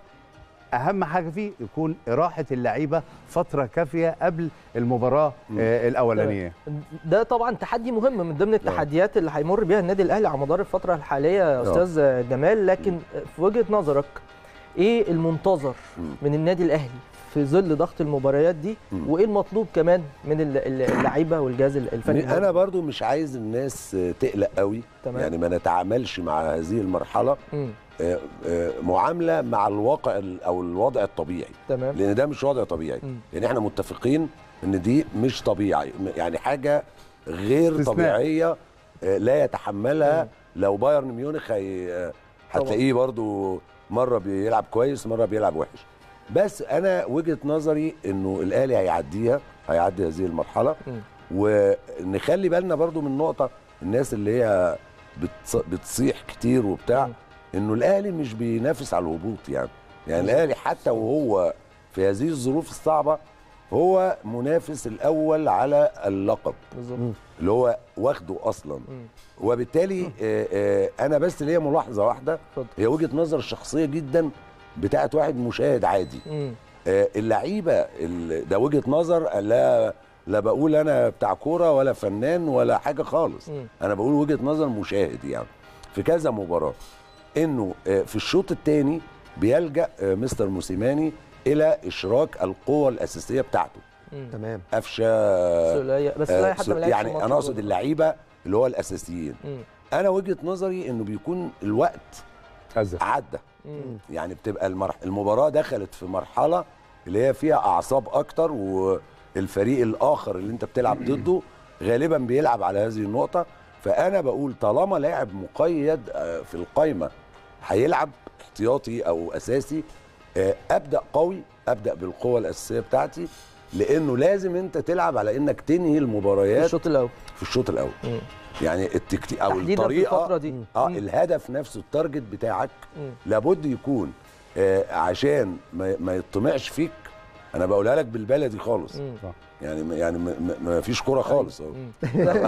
اهم حاجه فيه يكون راحه اللعيبه فتره كافيه قبل المباراه آه الاولانيه ده طبعا تحدي مهم من ضمن التحديات اللي هيمر بيها النادي الاهلي على مدار الفتره الحاليه يا استاذ جمال لكن في وجهه نظرك ايه المنتظر مم. من النادي الاهلي في ظل ضغط المباريات دي مم. وايه المطلوب كمان من ال- ال- اللعيبه والجهاز الفني انا برضو مش عايز الناس آه، تقلق قوي تمام. يعني ما نتعاملش مع هذه المرحله مم. آه، آه، معامله مع الواقع ال- او الوضع الطبيعي تمام لان ده مش وضع طبيعي مم. لان احنا متفقين ان دي مش طبيعي يعني حاجه غير استثناء. طبيعيه آه، لا يتحملها لو بايرن ميونخ هي- آه، هتلاقيه برضو مره بيلعب كويس مره بيلعب وحش بس انا وجهه نظري انه الاهلي هيعديها هيعدي هذه المرحله مم. ونخلي بالنا برضو من نقطه الناس اللي هي بتص- بتصيح كتير وبتاع مم. انه الاهلي مش بينافس على الهبوط يعني يعني الاهلي حتى وهو في هذه الظروف الصعبه هو منافس الاول على اللقب بالظبط اللي هو واخده اصلا مم. وبالتالي آه، آه، انا بس ليا ملاحظه واحده اتفضل هي وجهه نظر شخصيه جدا بتاعت واحد مشاهد عادي مم. آه، اللعيبه ال- ده وجهه نظر لا لا بقول انا بتاع كوره ولا فنان ولا حاجه خالص مم. انا بقول وجهه نظر مشاهد يعني في كذا مباراه انه آه، في الشوط الثاني بيلجا آه، مستر موسيماني الى اشراك القوه الاساسيه بتاعته مم. تمام قفشه سولية بس آه، لا حتى سو- ما لعبش يعني الماتش انا اقصد برضه. اللعيبه اللي هو الاساسيين مم. انا وجهه نظري انه بيكون الوقت أزف. عدى مم. يعني بتبقى المرح... المباراه دخلت في مرحله اللي هي فيها اعصاب اكتر والفريق الاخر اللي انت بتلعب ضده غالبا بيلعب على هذه النقطه فانا بقول طالما لاعب مقيد آه، في القايمه هيلعب احتياطي او اساسي آه، ابدا قوي ابدا بالقوه الاساسيه بتاعتي لانه لازم انت تلعب على انك تنهي في المباريات الشوط الاول في الشوط الاول مم. يعني التكتيك او تحديدا في الطريقه الفتره دي اه مم. الهدف نفسه التارجت بتاعك مم. لابد يكون آه عشان ما, ما يطمعش فيك انا بقولها لك بالبلدي خالص مم. يعني يعني ما, ما- ما فيش كوره خالص أهو. مم.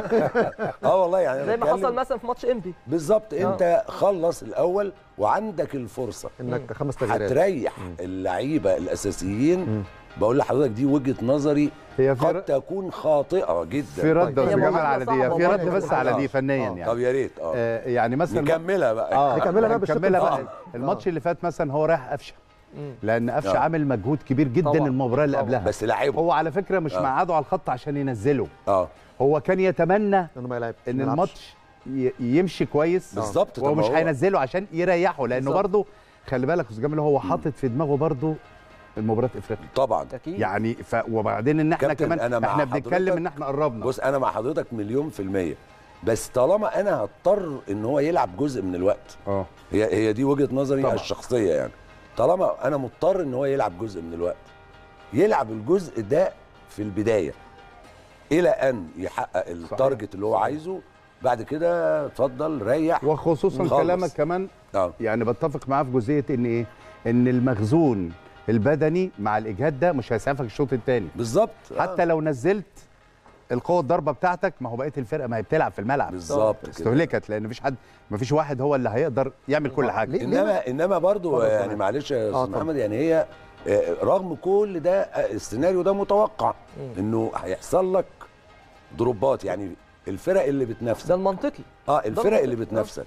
اه والله يعني زي أنا ما بتكلم- حصل مثلا في ماتش انبي بالظبط انت خلص الاول وعندك الفرصه انك خمس تغييرات هتريح اللعيبه الاساسيين بقول لحضرتك دي وجهه نظري هي في قد ر- تكون خاطئه جدا في رد هي يا استاذ جمال موضوع على دي صعب في رد والله. بس على دي آه. فنيا طب يعني يا ريت اه آه، يعني مثلا نكملها بقى اه نكملها بقى بالشق نكملها بقى الفني. الماتش اللي فات مثلا هو رايح قفشه مم. لان قفشه آه. عامل مجهود كبير جدا طبعاً. المباراه اللي طبعاً. قبلها بس لعيبه هو على فكره مش آه. مقعده على الخط عشان ينزله اه هو كان يتمنى انه ما يلعب ان ما يلعبش. الماتش ي- يمشي كويس بالظبط طب هو ما مش هينزله عشان يريحه لانه بالظبط. برضه خلي بالك يا استاذ جمال هو حاطط في دماغه برضه المباراه افريقيا طبعا اكيد يعني ف... وبعدين ان احنا كابتن، كمان أنا مع احنا بنتكلم حضرتك. ان احنا قربنا بص انا مع حضرتك مليون في الميه بس طالما انا هضطر ان هو يلعب جزء من الوقت اه هي هي دي وجهه نظري طبعا. الشخصيه يعني طالما انا مضطر ان هو يلعب جزء من الوقت يلعب الجزء ده في البدايه الى ان يحقق التارجت اللي هو عايزه بعد كده اتفضل ريح وخصوصا خلص. كلامك كمان اه يعني بتفق معاه في جزئيه ان ايه ان المخزون البدني مع الاجهاد ده مش هيسعفك الشوط الثاني بالظبط حتى لو نزلت القوه الضربه بتاعتك ما هو بقيه الفرقه ما هي بتلعب في الملعب بالظبط كده. استهلكت لان مفيش حد مفيش واحد هو اللي هيقدر يعمل كل حاجه ليه- ليه انما انما برضو اتفضل يعني سامح. معلش يا آه، استاذ اتفضل. محمد يعني هي آه، رغم كل ده آه، السيناريو ده متوقع انه هيحصل لك ضربات يعني الفرق اللي بتنافسك ده المنطقي اه الفرق منطقي. اللي بتنافسك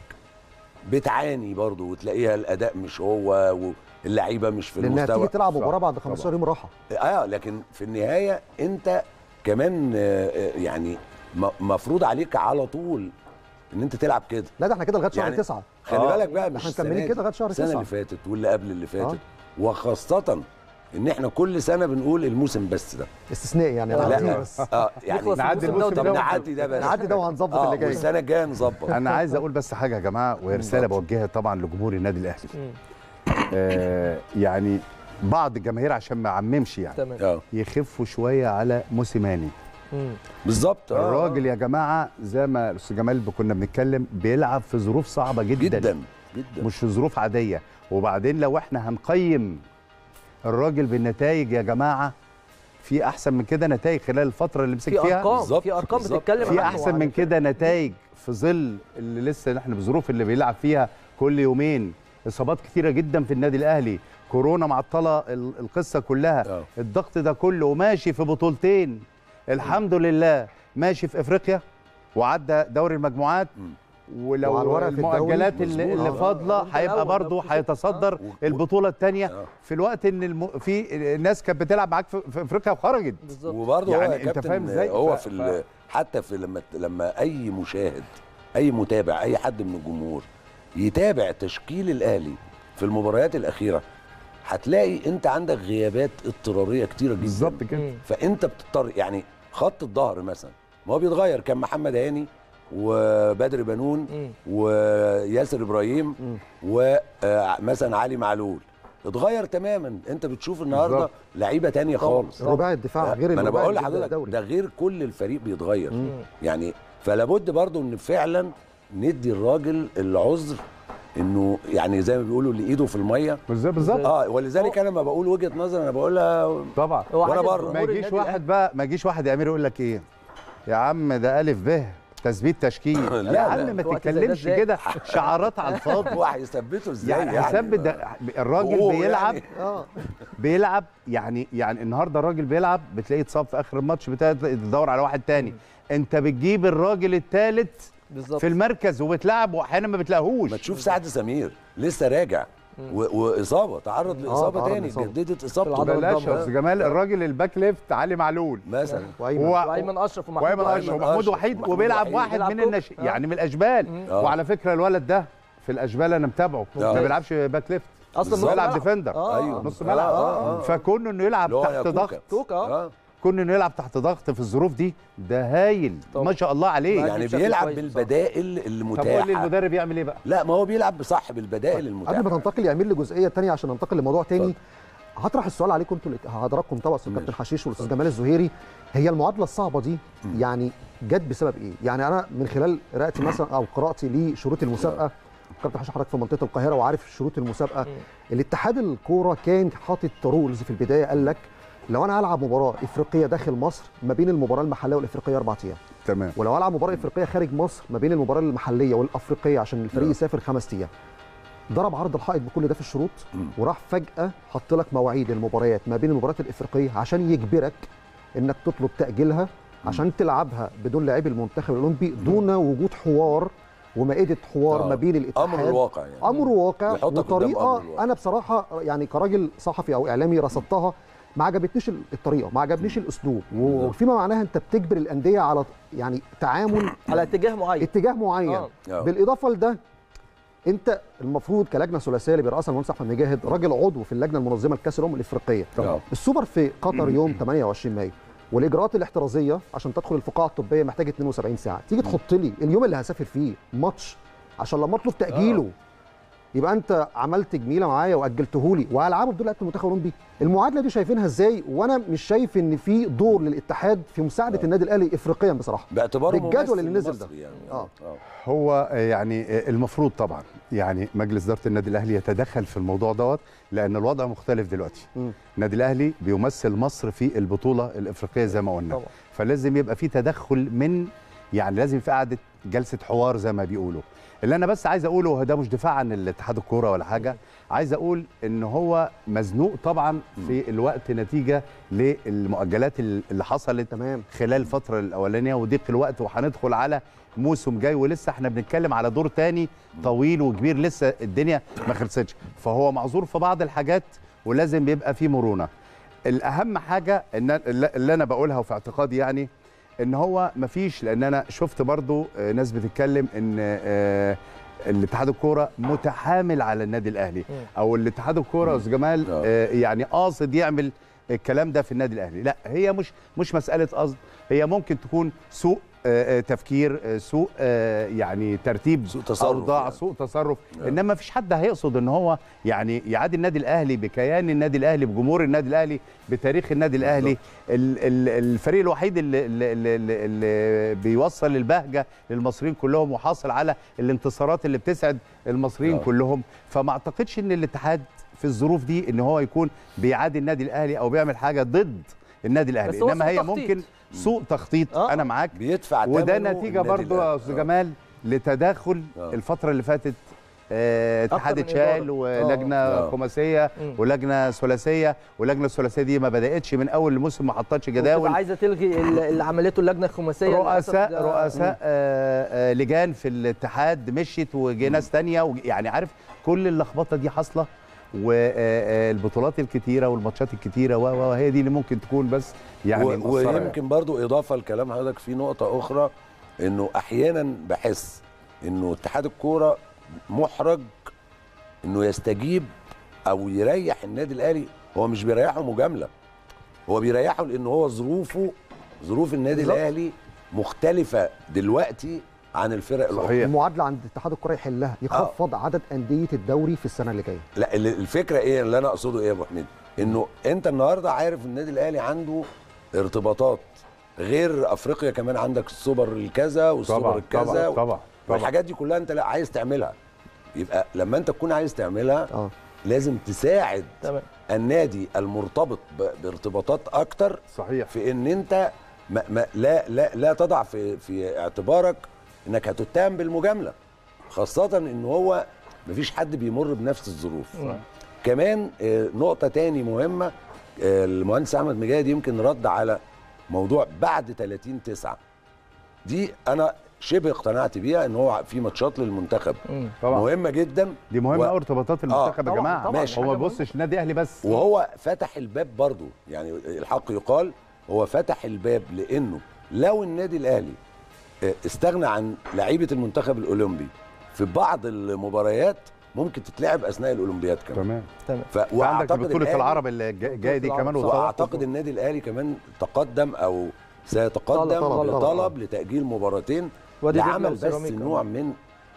بتعاني برضو وتلاقيها الاداء مش هو واللعيبه مش في لانها المستوى تيجي تلعب صح. مباراه بعد 15 يوم راحه اه لكن في النهايه انت كمان آه، آه، يعني م- مفروض عليك على طول ان انت تلعب كده لا ده احنا كده لغايه شهر يعني تسعه خلي آه. بالك بقى مش احنا السنة مكملين دي، كده لغايه شهر السنه تسعه اللي فاتت واللي قبل اللي فاتت آه. وخاصه ان احنا كل سنه بنقول الموسم بس ده استثنائي يعني لا، نعديه لا بس اه يعني يخلص نعدي الموسم الموسم ده ده طب وتبقى- نعدي ده بس نعدي ده وهنظبط اه اللي جاي والسنه الجايه نظبط انا عايز اقول بس حاجه يا جماعه وهي رساله بوجهها طبعا لجمهور النادي الاهلي مم. آه يعني بعض الجماهير عشان ما اعممش يعني تمام اه يخفوا شويه على موسيماني مم. بالظبط آه، الراجل يا جماعه زي ما الاستاذ جمال كنا بنتكلم بيلعب في ظروف صعبه جدا, جدا جدا مش في ظروف عاديه وبعدين لو احنا هنقيم الراجل بالنتائج يا جماعه في احسن من كده نتائج خلال الفتره اللي مسك في فيها ارقام بالظبط، في ارقام بالظبط. بتتكلم في عنه احسن وعن من كده نتائج في ظل اللي لسه احنا بظروف اللي بيلعب فيها كل يومين اصابات كتيره جدا في النادي الاهلي كورونا معطله ال- القصه كلها آه. الضغط ده كله وماشي في بطولتين الحمد لله ماشي في افريقيا وعدى دوري المجموعات ولو وعلى الورق في الدوري. المؤجلات اللي, مظبوط. اللي آه. فاضله وانت هيبقى الأول برضه لو كسبت. هيتصدر و- البطوله الثانيه آه. في الوقت ان الم... في الناس كانت بتلعب معاك في في افريقيا وخرجت بالظبط وبرضه يعني هو يا أنت كابتن فاهم إزاي؟ هو ف- في ال- حتى في لما لما اي مشاهد اي متابع اي حد من الجمهور يتابع تشكيل الاهلي في المباريات الاخيره هتلاقي انت عندك غيابات اضطراريه كتيره جدا بالظبط كده مم. فانت بتضطر يعني خط الظهر مثلا ما هو بيتغير كان محمد هاني وبدر بنون مم. وياسر ابراهيم ومثلا علي معلول اتغير تماما انت بتشوف النهارده بالظبط. لعيبه تانية خالص رباعي الدفاع غير ما انا الرباعي بقول اللي بيبدأ لحضرتك الدوري. ده غير كل الفريق بيتغير مم. يعني فلا بد برضو ان فعلا ندي الراجل العذر انه يعني زي ما بيقولوا اللي ايده في الميه بالظبط بالظبط اه ولذلك انا لما بقول وجهه نظر انا بقولها طبعا هو وأنا عاجز بره. جمهور ما يجيش النادي واحد بقى ما يجيش واحد يا امير يقول لك ايه يا عم ده الف ب تثبيت تشكيل لا، يا لا. عم ما في وقت زي ده تتكلمش إزاي؟ كده شعارات على الفاضي هو هيثبته ازاي يعني هيثبت ده الراجل هو بيلعب يعني. اه بيلعب يعني يعني النهارده الراجل بيلعب بتلاقيه اتصاب في اخر الماتش بتاعي تدور على واحد تاني انت بتجيب الراجل الثالث بالظبط في المركز وبتلعب واحيانا ما بتلاقيهوش ما تشوف سعد سمير لسه راجع و- واصابه تعرض لاصابه تعرض تاني لإصابة. جددت اصابته العضلة بلاش الضمة. يا استاذ جمال الراجل الباك ليفت علي معلول مثلا وايمن هو وايمن اشرف ومحمود وايمن وحيد. اشرف وأيمن ومحمود أشرف وحيد ومحمود وبيلعب وحيد. واحد بيلعب من كوك. النش... آه. يعني من الاشبال آه. وعلى فكره الولد ده في الاشبال انا متابعه آه. ما بيلعبش باك ليفت اصلا بالظبط. نص بيلعب ملعب. ديفندر آه. ايوه نص آه، ملعب آه، آه. فكون انه يلعب اللي هو تحت كوكا. ضغط كوكا اه اه كون انه يلعب تحت ضغط في الظروف دي ده هايل طبعا. ما شاء الله عليه يعني بشكل بيلعب كويس بالبدائل طب قول لي المتاحه المدرب يعمل ايه بقى لا ما هو بيلعب بصح بالبدائل المتاحه قبل ما تنتقل يا امير لجزئيه تانية عشان ننتقل لموضوع تاني هطرح السؤال عليكم انتوا الات- حضراتكم طبعا استاذ كابتن حشيش والاستاذ جمال الزهيري هي المعادله الصعبه دي يعني جت بسبب ايه؟ يعني انا من خلال قراءتي مثلا او قراءتي لشروط المسابقه كابتن حشيش حضرتك في منطقه القاهره وعارف شروط المسابقه الاتحاد الكوره كان حاطط رولز في البدايه قال لك لو انا هلعب مباراه افريقيه داخل مصر ما بين المباراه المحليه والافريقيه اربع ايام تمام ولو العب مباراه افريقيه خارج مصر ما بين المباراه المحليه والافريقيه عشان الفريق نعم. يسافر خمس ايام ضرب عرض الحائط بكل ده في الشروط مم. وراح فجاه حط لك مواعيد المباريات ما بين المباريات الافريقيه عشان يجبرك انك تطلب تاجيلها عشان تلعبها بدون لاعبي المنتخب الاولمبي دون وجود حوار ومائده حوار آه. ما بين الاتحاد امر الواقع يعني امر واقع يحطك قدام وطريقه أمر الواقع. انا بصراحه يعني كراجل صحفي او اعلامي رصدتها ما عجبتنيش الطريقه ما عجبنيش الاسلوب وفيما معناها انت بتجبر الانديه على يعني تعامل على اتجاه معين اتجاه معين آه. آه. بالاضافه لده انت المفروض كلجنه ثلاثيه اللي بيرأسها المهندس احمد مجاهد راجل عضو في اللجنه المنظمه لكاس الامم الافريقيه طبعا. السوبر في قطر يوم 28 مايو والاجراءات الاحترازيه عشان تدخل الفقاعه الطبيه محتاج 72 ساعه تيجي تحط لي اليوم اللي هسافر فيه ماتش عشان لما اطلب تاجيله يبقى انت عملت جميله معايا واجلته لي وهلعبه بدون لعيبه المنتخب الاولمبي المعادله دي شايفينها ازاي وانا مش شايف ان في دور للاتحاد في مساعده النادي الاهلي افريقيا بصراحه باعتباره بالجدول اللي ممثل نزل ده. مصري يعني آه. هو يعني المفروض طبعا يعني مجلس اداره النادي الاهلي يتدخل في الموضوع دوت لان الوضع مختلف دلوقتي مم. النادي الاهلي بيمثل مصر في البطوله الافريقيه زي ما قلنا طبعا. فلازم يبقى في تدخل من يعني لازم في قعده جلسه حوار زي ما بيقولوا اللي انا بس عايز اقوله هو ده مش دفاع عن الاتحاد الكوره ولا حاجه عايز اقول ان هو مزنوق طبعا في الوقت نتيجه للمؤجلات اللي حصلت تمام خلال الفترة الأولانية وضيق الوقت وهندخل على موسم جاي ولسه احنا بنتكلم على دور تاني طويل وكبير لسه الدنيا ما خلصتش فهو معذور في بعض الحاجات ولازم يبقى في مرونة الأهم حاجة إن اللي أنا بقولها وفي اعتقادي يعني إن هو مفيش لأن أنا شفت برضو آه، ناس بتتكلم إن آه، الاتحاد الكوره متحامل على النادي الاهلي او الاتحاد الكوره يا استاذ جمال آه. آه، يعني قاصد يعمل الكلام ده في النادي الاهلي لا هي مش مش مساله قصد هي ممكن تكون سوء آه، آه، تفكير آه، سوء آه، يعني ترتيب سوء تصرف اوضاع يعني. سوء تصرف آه. انما مفيش حد هيقصد ان هو يعني يعادي النادي الاهلي بكيان النادي الاهلي بجمهور النادي الاهلي بتاريخ النادي الاهلي ال- ال- الفريق الوحيد اللي, اللي, اللي, اللي بيوصل البهجه للمصريين كلهم وحاصل على الانتصارات اللي بتسعد المصريين آه. كلهم فما اعتقدش ان الاتحاد في الظروف دي ان هو يكون بيعادي النادي الاهلي او بيعمل حاجه ضد النادي الاهلي بس هو انما سوء هي تخطيط. ممكن سوء تخطيط آه. انا معاك بيدفع وده ثمنه نتيجه النادي برضو يا الأهلي. استاذ آه. جمال لتداخل آه. الفتره اللي فاتت آه، اتحاد من اتشال إدارة. ولجنه آه. خماسيه مم. ولجنه ثلاثيه واللجنه الثلاثيه دي ما بداتش من اول الموسم ما حطتش جداول وبتبقى عايزه تلغي ال- اللي عملته اللجنه الخماسيه للأسف رؤساء ده- رؤساء آه، آه، لجان في الاتحاد مشيت وجي ناس تانية وج- يعني عارف كل اللخبطه دي حاصله والبطولات الكتيره والماتشات الكتيره و- و- وهي دي اللي ممكن تكون بس يعني و- مقصرة يعني. ويمكن برضو اضافه لكلام حضرتك في نقطه اخرى انه احيانا بحس انه اتحاد الكوره محرج انه يستجيب او يريح النادي الاهلي هو مش بيريحه مجامله هو بيريحه لان هو ظروفه ظروف النادي بالظبط. الاهلي مختلفه دلوقتي عن الفرق الاخرى صحيح المعادله عند اتحاد الكره يحلها يخفض عدد انديه الدوري في السنه اللي جايه لا ال- الفكره ايه اللي انا اقصده ايه يا ابو حميد انه انت النهارده عارف النادي الاهلي عنده ارتباطات غير افريقيا كمان عندك السوبر الكذا والسوبر طبعا الكذا طبعا طبعا طبعا والحاجات دي كلها انت لا عايز تعملها يبقى لما انت تكون عايز تعملها اه لازم تساعد تمام النادي المرتبط ب- بارتباطات اكتر صحيح في ان انت ما ما لا لا لا تضع في في اعتبارك انك هتتهم بالمجامله خاصه ان هو مفيش حد بيمر بنفس الظروف كمان آه، نقطه تاني مهمه آه، المهندس احمد مجاهد يمكن رد على موضوع بعد 30 9 دي انا شبه اقتنعت بيها ان هو في ماتشات للمنتخب مم. طبعا مهمه جدا دي مهمه و- قوي ارتباطات المنتخب يا طبعاً، جماعه طبعاً، ماشي. هو ما حاجة يبصش نادي اهلي بس وهو فتح الباب برضو يعني الحق يقال هو فتح الباب لانه لو النادي الاهلي آه، استغنى عن لعيبه المنتخب الاولمبي في بعض المباريات ممكن تتلعب اثناء الاولمبياد كمان تمام تمام ف... وعندك بطوله الأهلي- العرب اللي جا- جايه دي العرب، كمان صح. وطلع- واعتقد النادي الاهلي كمان تقدم او سيتقدم طلب- طلب- بطلب لتاجيل مباراتين وادي دجلة لعمل بس وسيراميكا. نوع من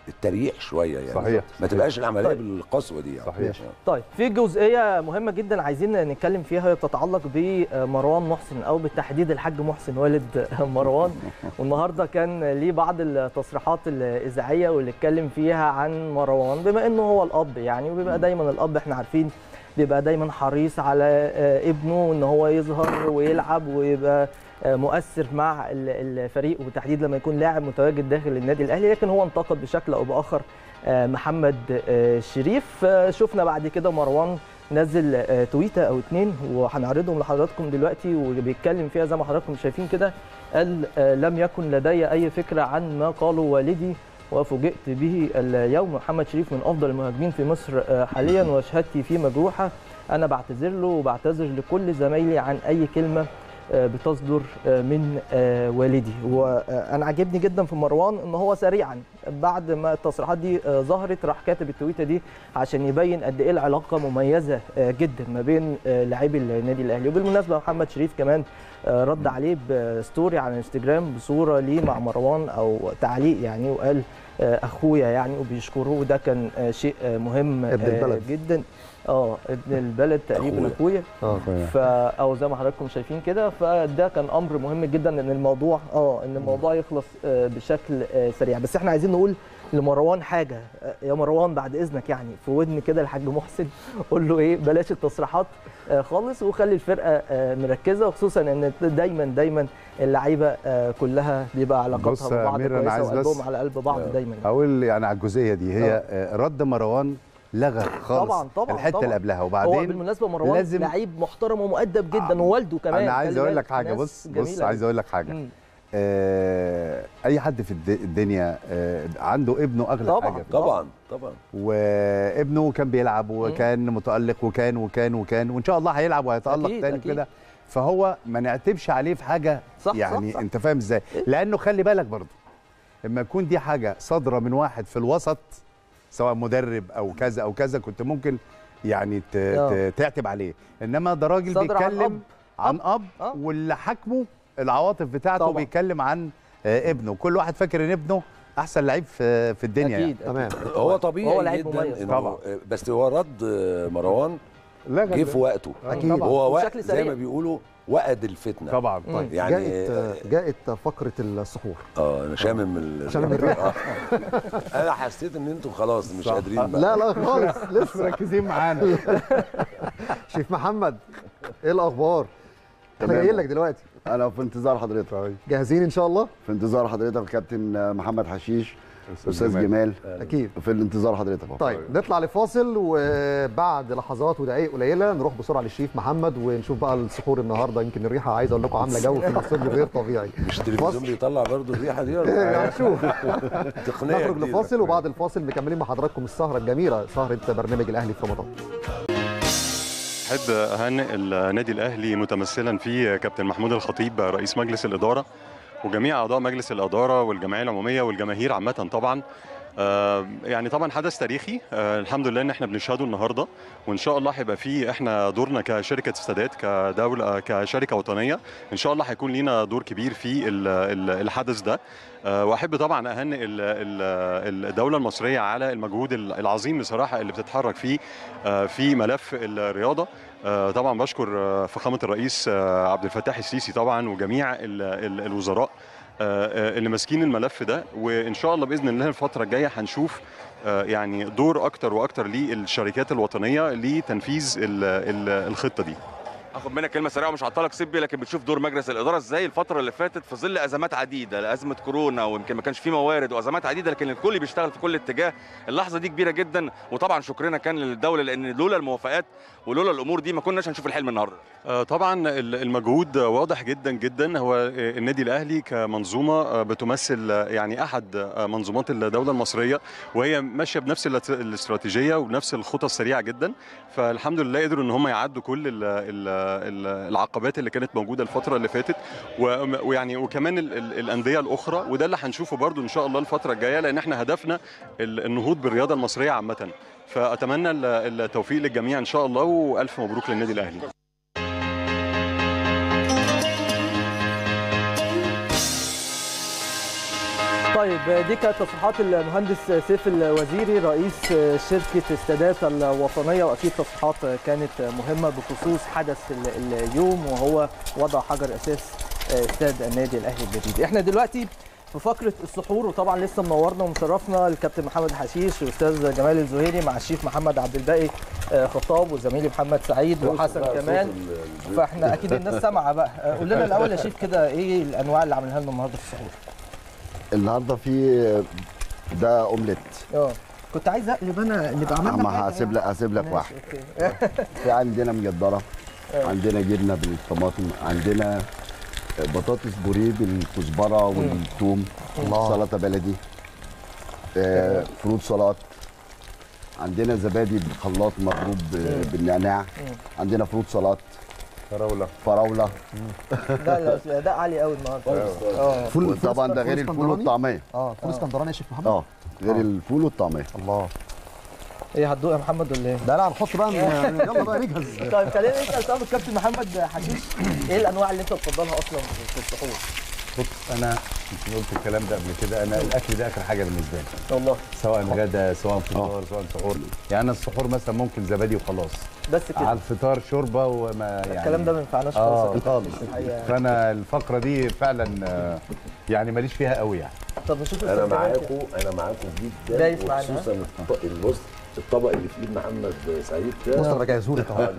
التريح شويه يعني صحيح. ما تبقاش العمليه طيب. بالقسوه دي يعني صحيح. طيب في جزئيه مهمه جدا عايزين نتكلم فيها هي بتتعلق بمروان محسن او بالتحديد الحاج محسن والد مروان والنهارده كان ليه بعض التصريحات الاذاعيه واللي اتكلم فيها عن مروان بما انه هو الاب يعني وبيبقى دايما الاب احنا عارفين بيبقى دايما حريص على آه، ابنه ان هو يظهر ويلعب ويبقى آه، مؤثر مع ال- الفريق وبالتحديد لما يكون لاعب متواجد داخل النادي الاهلي لكن هو انتقد بشكل او باخر آه، محمد آه، شريف آه، شفنا بعد كده مروان نزل آه، تويته او اتنين وهنعرضهم لحضراتكم دلوقتي وبيتكلم فيها زي ما حضراتكم شايفين كده قال آه، لم يكن لدي اي فكره عن ما قاله والدي وفوجئت به اليوم محمد شريف من افضل المهاجمين في مصر آه، حاليا وشهادتي فيه مجروحه انا بعتذر له وبعتذر لكل زمايلي عن اي كلمه آه، بتصدر آه، من آه، والدي وانا عاجبني جدا في مروان ان هو سريعا بعد ما التصريحات دي آه، ظهرت راح كاتب التويته دي عشان يبين قد ايه العلاقه مميزه آه، جدا ما بين آه، لاعبي النادي الاهلي وبالمناسبه محمد شريف كمان آه، رد عليه بستوري على انستجرام بصوره ليه مع مروان او تعليق يعني وقال آه، اخويا يعني وبيشكره وده كان آه، شيء آه، مهم ابن آه، البلد. جدا اه ابن البلد تقريبا أخويا. اخويا اه ف او زي ما حضراتكم شايفين كده فده كان امر مهم جدا ان الموضوع اه ان الموضوع يخلص آه، بشكل آه، سريع بس احنا عايزين نقول لمروان حاجه آه، يا مروان بعد اذنك يعني في ودن كده الحاج محسن قول له ايه بلاش التصريحات آه، خالص وخلي الفرقه آه، مركزه وخصوصا ان دايما دايما اللعيبه آه، كلها بيبقى بص علاقاتها يا ببعض أمير، أنا كويسه عايز بس- وقلبهم على قلب بعض دايما يعني. اقول يعني على الجزئيه دي هي آه، رد مروان لغى خالص طبعا طبعا الحته طبعا. اللي قبلها هو وبعدين بالمناسبه مروان لازم- لعيب محترم ومؤدب جدا ووالده كمان انا عايز خلي اقول بالك، لك حاجه ناس بص بص جميلة عايز جداً. اقول لك حاجه مم. آه اي حد في الد- الدنيا آه عنده ابنه اغلى طبعاً. حاجه طبعا طبعا وابنه كان بيلعب وكان متالق وكان وكان وكان وان شاء الله هيلعب وهيتالق أكيد، تاني أكيد. كده فهو ما نعتبش عليه في حاجه صح، يعني صح، صح. انت فاهم ازاي لانه خلي بالك برضه لما يكون دي حاجه صادره من واحد في الوسط سواء مدرب او كذا او كذا كنت ممكن يعني ت- آه. ت- تعتب عليه انما ده راجل صادر عن بيتكلم أب. عن اب آه. واللي حاكمه العواطف بتاعته طبعاً. بيتكلم عن آه، ابنه كل واحد فاكر ان ابنه احسن لعيب في في الدنيا اكيد تمام هو طبيعي هو لعيب جدا مميز إنه- طبعا. بس هو رد مروان يعني جه في وقته أكيد. طبعاً. هو وقت بشكل زي سريع. ما بيقولوا وقد الفتنه طبعا مم. يعني جاءت جاءت فقره السحور اه انا شامم ال- شامم الريحة. آه. انا حسيت ان انتم خلاص مش صح. قادرين بقى لا لا خالص لسه مركزين معانا شيف محمد ايه الاخبار احنا تمام. جايين لك دلوقتي انا في انتظار حضرتك جاهزين ان شاء الله في انتظار حضرتك كابتن محمد حشيش استاذ جمال. جمال اكيد في الانتظار حضرتك أهو. طيب نطلع لفاصل وبعد لحظات ودقائق قليله نروح بسرعه للشيف محمد ونشوف بقى السحور النهارده يمكن الريحه عايز اقول لكم عامله جو في الاستوديو غير طبيعي مش التلفزيون فاصل. بيطلع برضو الريحه دي ولا هنشوف تقنيه نخرج جديدة. لفاصل وبعد الفاصل مكملين مع حضراتكم السهره الجميله سهره برنامج الاهلي في رمضان أحب أهنئ النادي الأهلي متمثلا فيه كابتن محمود الخطيب رئيس مجلس الإدارة وجميع أعضاء مجلس الإدارة والجمعية العمومية والجماهير عامة طبعا آه، يعني طبعا حدث تاريخي آه، الحمد لله ان احنا بنشهده النهارده وان شاء الله هيبقى فيه احنا دورنا كشركه استادات كدوله كشركه وطنيه ان شاء الله هيكون لينا دور كبير في ال- ال- الحدث ده آه، واحب طبعا اهنئ ال- ال- الدوله المصريه على المجهود العظيم بصراحه اللي بتتحرك فيه آه، في ملف الرياضه آه، طبعا بشكر آه، فخامه الرئيس آه، عبد الفتاح السيسي طبعا وجميع ال- ال- الوزراء آه، آه، اللي ماسكين الملف ده وان شاء الله باذن الله الفتره الجايه هنشوف آه، يعني دور اكتر واكتر للشركات الوطنيه لتنفيذ ال- ال- الخطه دي هاخد منك كلمه سريعه ومش هعطلك سيبي لكن بتشوف دور مجلس الاداره ازاي الفتره اللي فاتت في ظل ازمات عديده ازمه كورونا ويمكن ما كانش في موارد وازمات عديده لكن الكل بيشتغل في كل اتجاه اللحظه دي كبيره جدا وطبعا شكرنا كان للدوله لان لولا الموافقات ولولا الامور دي ما كناش هنشوف الحلم النهارده آه، طبعا ال- المجهود واضح جدا جدا هو آه، النادي الاهلي كمنظومه آه، بتمثل آه، يعني احد آه، منظومات الدوله المصريه وهي ماشيه بنفس الاست- الاستراتيجيه وبنفس الخطى السريعه جدا فالحمد لله قدروا ان هم يعدوا كل ال ال ال العقبات اللي كانت موجوده الفتره اللي فاتت و- ويعني وكمان ال ال الانديه الاخرى وده اللي هنشوفه برضو ان شاء الله الفتره الجايه لان احنا هدفنا ال- النهوض بالرياضه المصريه عامه فاتمنى ال- التوفيق للجميع ان شاء الله والف مبروك للنادي الاهلي طيب طيب دي كانت تصريحات المهندس سيف الوزيري رئيس شركه استادات الوطنيه واكيد تصريحات كانت مهمه بخصوص حدث ال- اليوم وهو وضع حجر اساس استاد النادي الاهلي الجديد احنا دلوقتي في فقره السحور وطبعا لسه منورنا ومشرفنا الكابتن محمد حشيش واستاذ جمال الزهيري مع الشيف محمد عبد الباقي آه، خطاب وزميلي محمد سعيد وحسن كمان فاحنا اكيد الناس سامعه بقى آه، قول لنا الاول يا شيف كده ايه الانواع اللي عاملينها لنا النهارده في السحور النهارده في ده اومليت اه كنت عايز اقلب انا نبقى عملنا اما حاجة هسيب لك هسيب لك ماشي، واحد أوكي. في عندنا مجدره عندنا جبنه بالطماطم عندنا بطاطس بوريه بالكزبره والثوم سلطه بلدي آه، فروت سلطات عندنا زبادي بخلاط مضروب ب- بالنعناع عندنا فروت سلطات فراوله فراوله لا لا ده عالي قوي النهارده اه فول طبعا ده غير فول الفول اسكندراني؟ والطعميه اه فول اسكندراني يا شيف محمد اه غير الفول والطعميه الله ايه هتدوق يا محمد ولا ايه؟ ده لا هنحط بقى يعني يلا بقى نجهز طيب خلينا نسال طب الكابتن محمد حشيش ايه الانواع اللي انت بتفضلها اصلا في السحور؟ بص انا يمكن قلت الكلام ده قبل كده انا الاكل ده اخر حاجه بالنسبه لي والله سواء غدا سواء فطار سواء سحور يعني انا السحور مثلا ممكن زبادي وخلاص بس على كده الفطار شوربه وما يعني الكلام ده ما ينفعناش آه، خالص يا خالص. كابتن الحقيقة. فانا الفقره دي فعلا آه، يعني ماليش فيها قوي يعني طب نشوف انا الأستاذ جمال معاكم انا معاكم جدا دايس معانا. وخصوصا الط- البص الطبق اللي في ايد محمد سعيد بص ده انا بجهزه لك اهو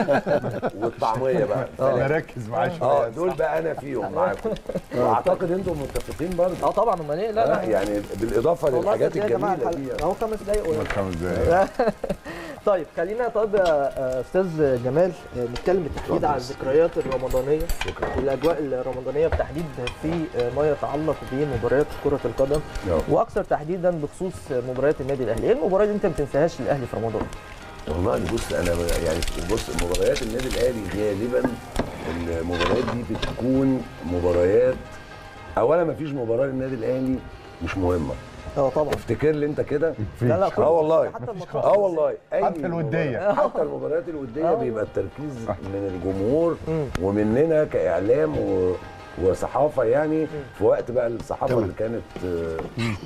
والطعميه بقى مركز معاه اه شويه دول بقى انا فيهم معاكم واعتقد انتم متفقين برضه اه طبعا امال ايه لا آه، لا يعني بالاضافه والله للحاجات يا جماعه الجميله دي الحلقة. يعني. اهو خمس دقايق و- خمس دقايق طيب خلينا طب يا استاذ جمال آه، نتكلم بالتحديد عن الذكريات الرمضانيه والاجواء الرمضانيه بالتحديد في آه، ما يتعلق بمباريات كره القدم نعم. واكثر تحديدا بخصوص مباريات النادي الاهلي ايه المباراه اللي انت ما تنساهاش للاهلي في رمضان والله بص انا يعني بص مباريات النادي الاهلي غالبا المباريات دي بتكون مباريات اولا ما فيش مباراه للنادي الاهلي مش مهمه اه طبعا افتكر لي انت كده لا لا اه والله حتى الماتشات اه والله أي حتى الودية. مباراة- حتى المباريات الوديه آه. بيبقى التركيز من الجمهور مم. ومننا كاعلام و... وصحافه يعني في وقت بقى الصحافه اللي كانت آه،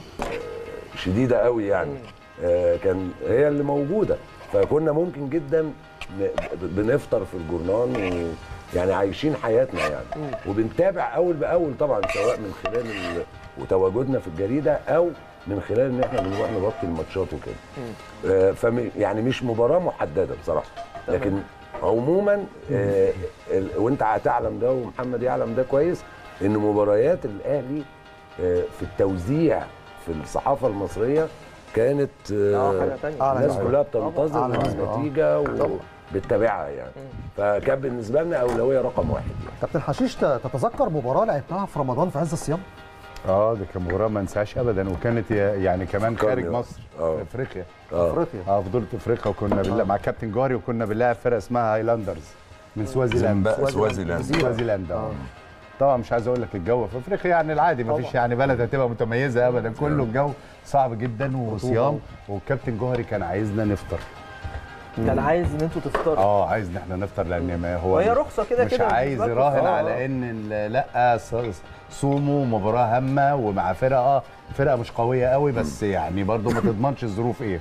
آه، شديده قوي يعني آه، كان هي اللي موجوده فكنا ممكن جدا ن- بنفطر في الجورنان و يعني عايشين حياتنا يعني وبنتابع اول باول طبعا سواء من خلال ال... وتواجدنا في الجريده او من خلال ان احنا بنروح نغطي الماتشات وكده آه، فم يعني مش مباراه محدده بصراحه لكن عموما آه، ال- وانت هتعلم ده ومحمد يعلم ده كويس ان مباريات الاهلي آه، في التوزيع في الصحافه المصريه كانت اه آه، حاجه ثانيه آه، الناس أيوة. كلها بتنتظر أعلى نسبة، آه. النتيجه وبتتابعها يعني فكان بالنسبه لنا اولويه رقم واحد يعني. كابتن حشيش ت- تتذكر مباراه لعبتها في رمضان في عز الصيام اه دي كانت مباراه ما انساهاش ابدا وكانت يعني كمان فكرني خارج بقى. مصر آه. في افريقيا اه افريقيا اه في بطوله افريقيا وكنا بالله مع كابتن جاري وكنا بنلاعب فرقه اسمها هايلاندرز من سوازيلاند زيمبا- سوازيلاند. سوازيلاند اه طبعا مش عايز اقول لك الجو في افريقيا يعني العادي ما فيش يعني بلد هتبقى متميزه ابدا كله الجو صعب جدا وصيام والكابتن جوهري كان عايزنا نفطر كان عايز ان انتوا تفطروا اه عايز ان احنا نفطر لان ما هو وهي رخصه كده مش كده عايز بالنسبة لكم. يراهن آه، على آه. ان ال- لا ص- صوموا مباراه هامه ومع فرقه اه فرقه مش قويه قوي بس يعني برضو ما تضمنش الظروف ايه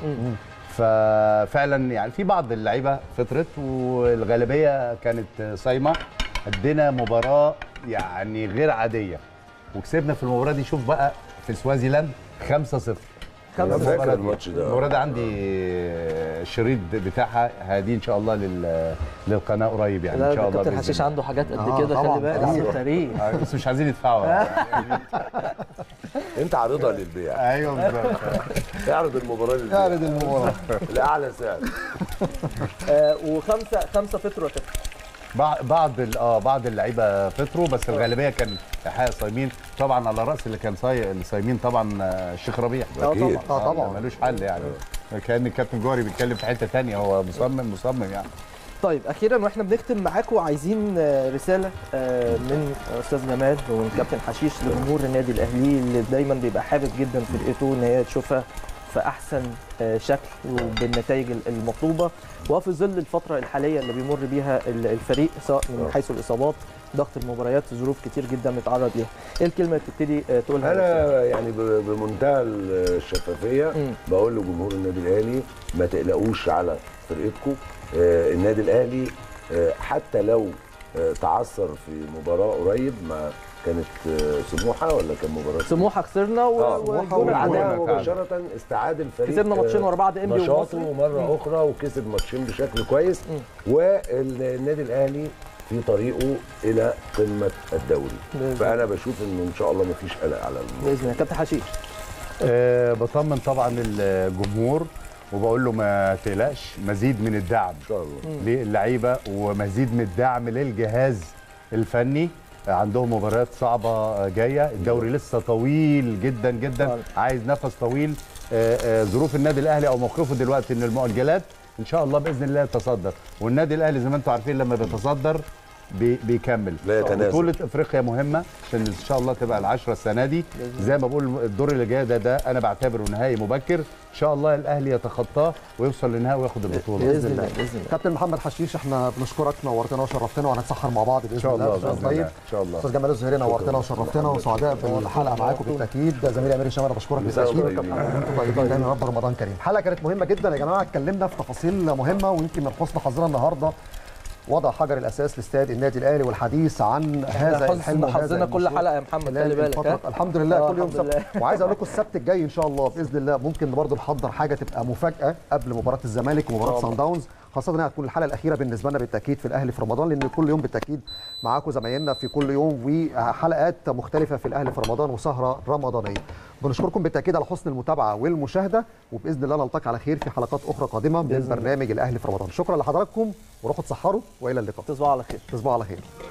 ففعلا يعني في بعض اللعيبه فطرت والغالبيه كانت صايمه ادينا مباراه يعني غير عاديه وكسبنا في المباراه دي شوف بقى في سوازيلاند 5-0 انا خمسة فاكر المباراة دي. الماتش ده المباراه ده عندي الشريط بتاعها هدي ان شاء الله لل... للقناه قريب يعني لا ان شاء ده الله كابتن بإذن حشيش الله. عنده حاجات قد آه، كده طبعاً، خلي بالك طبعاً. عنده تاريخ آه، بس مش عايزين يدفعوا انت عارضها للبيع ايوه بالظبط اعرض المباراه للبيع اعرض المباراه لاعلى سعر آه وخمسه خمسه فطروا يا كابتن بعض بعض ال- اه بعض اللعيبه فطروا بس الغالبيه كان الحقيقه صايمين طبعا على راس اللي كان صاي... اللي صايمين طبعا آه، الشيخ ربيع اه أكيد. طبعا اه طبعا ملوش حل يعني كان الكابتن جوهري بيتكلم في حته ثانيه هو مصمم مصمم يعني طيب اخيرا واحنا بنختم معاكم عايزين آه، رساله آه، من استاذ جمال ومن كابتن حشيش لجمهور النادي الاهلي اللي دايما بيبقى حابب جدا فرقته ان هي تشوفها في احسن آه، شكل وبالنتائج المطلوبه وفي ظل الفتره الحاليه اللي بيمر بيها ال- الفريق سواء من حيث الاصابات ضغط المباريات ظروف كتير جدا متعرض ليها ايه الكلمه اللي تبتدي آه، تقولها انا يعني ب- بمنتهى الشفافيه مم. بقول لجمهور النادي الاهلي ما تقلقوش على فرقتكم آه، النادي الاهلي آه، حتى لو آه، تعثر في مباراه قريب ما كانت آه، سموحه ولا كان مباراه سموحه خسرنا و- اه والجون وبعدها العداء مباشره استعاد الفريق كسبنا ماتشين آه، ورا بعض انبي نشاطه ومصري مره اخرى وكسب ماتشين بشكل كويس والنادي الاهلي في طريقه الى قمه الدوري بإذن فانا بشوف انه ان شاء الله ما فيش قلق على الموضوع باذن الله كابتن حشيش أه بطمن طبعا الجمهور وبقول له ما تقلقش مزيد من الدعم ان شاء الله للعيبه ومزيد من الدعم للجهاز الفني عندهم مباريات صعبه جايه الدوري لسه طويل جدا جدا فعلا. عايز نفس طويل آه، آه، ظروف النادي الاهلي او موقفه دلوقتي ان المؤجلات ان شاء الله باذن الله يتصدر والنادي الاهلي زي ما انتم عارفين لما بيتصدر بي بيكمل لا يتنازل. بطوله افريقيا مهمه عشان ان شاء الله تبقى العشره السنه دي زي ما بقول الدور اللي جاي ده ده انا بعتبره نهائي مبكر ان شاء الله الاهلي يتخطاه ويوصل للنهائي وياخد البطوله باذن الله باذن الله كابتن محمد حشيش احنا بنشكرك نورتنا وشرفتنا وهنتسحر مع بعض باذن ان شاء الله بإذن باذن طيب الله ان شاء الله استاذ جمال الزهيري نورتنا وشرفتنا وسعداء بالحلقه معاكم بالتاكيد زميلي امير هشام انا بشكرك مساء بالتاكيد طيبين. وانتم طيبين دايما يا رب رمضان كريم حلقه كانت مهمه جدا يا جماعه اتكلمنا في تفاصيل مهمه ويمكن من حسن حظنا النهارده وضع حجر الاساس لاستاد النادي الاهلي والحديث عن هذا حسن الحلم وهذا حظنا كل المشروع. حلقه يا محمد خلال خلي بالك الفترة- ها؟ الحمد لله آه، كل يوم الحمد سبت لله. وعايز اقول لكم السبت الجاي ان شاء الله باذن الله ممكن برضه نحضر حاجه تبقى مفاجاه قبل مباراه الزمالك ومباراه سان داونز خاصه انها هتكون الحلقه الاخيره بالنسبه لنا بالتاكيد في الاهلي في رمضان لان كل يوم بالتاكيد معاكم زمايلنا في كل يوم وحلقات مختلفه في الاهلي في رمضان وسهره رمضانيه بنشكركم بالتاكيد على حسن المتابعه والمشاهده وباذن الله نلتقي على خير في حلقات اخرى قادمه من بإذن الله. برنامج الاهلي في رمضان شكرا لحضراتكم وروحوا تسحروا والى اللقاء تصبحوا على خير تصبحوا على خير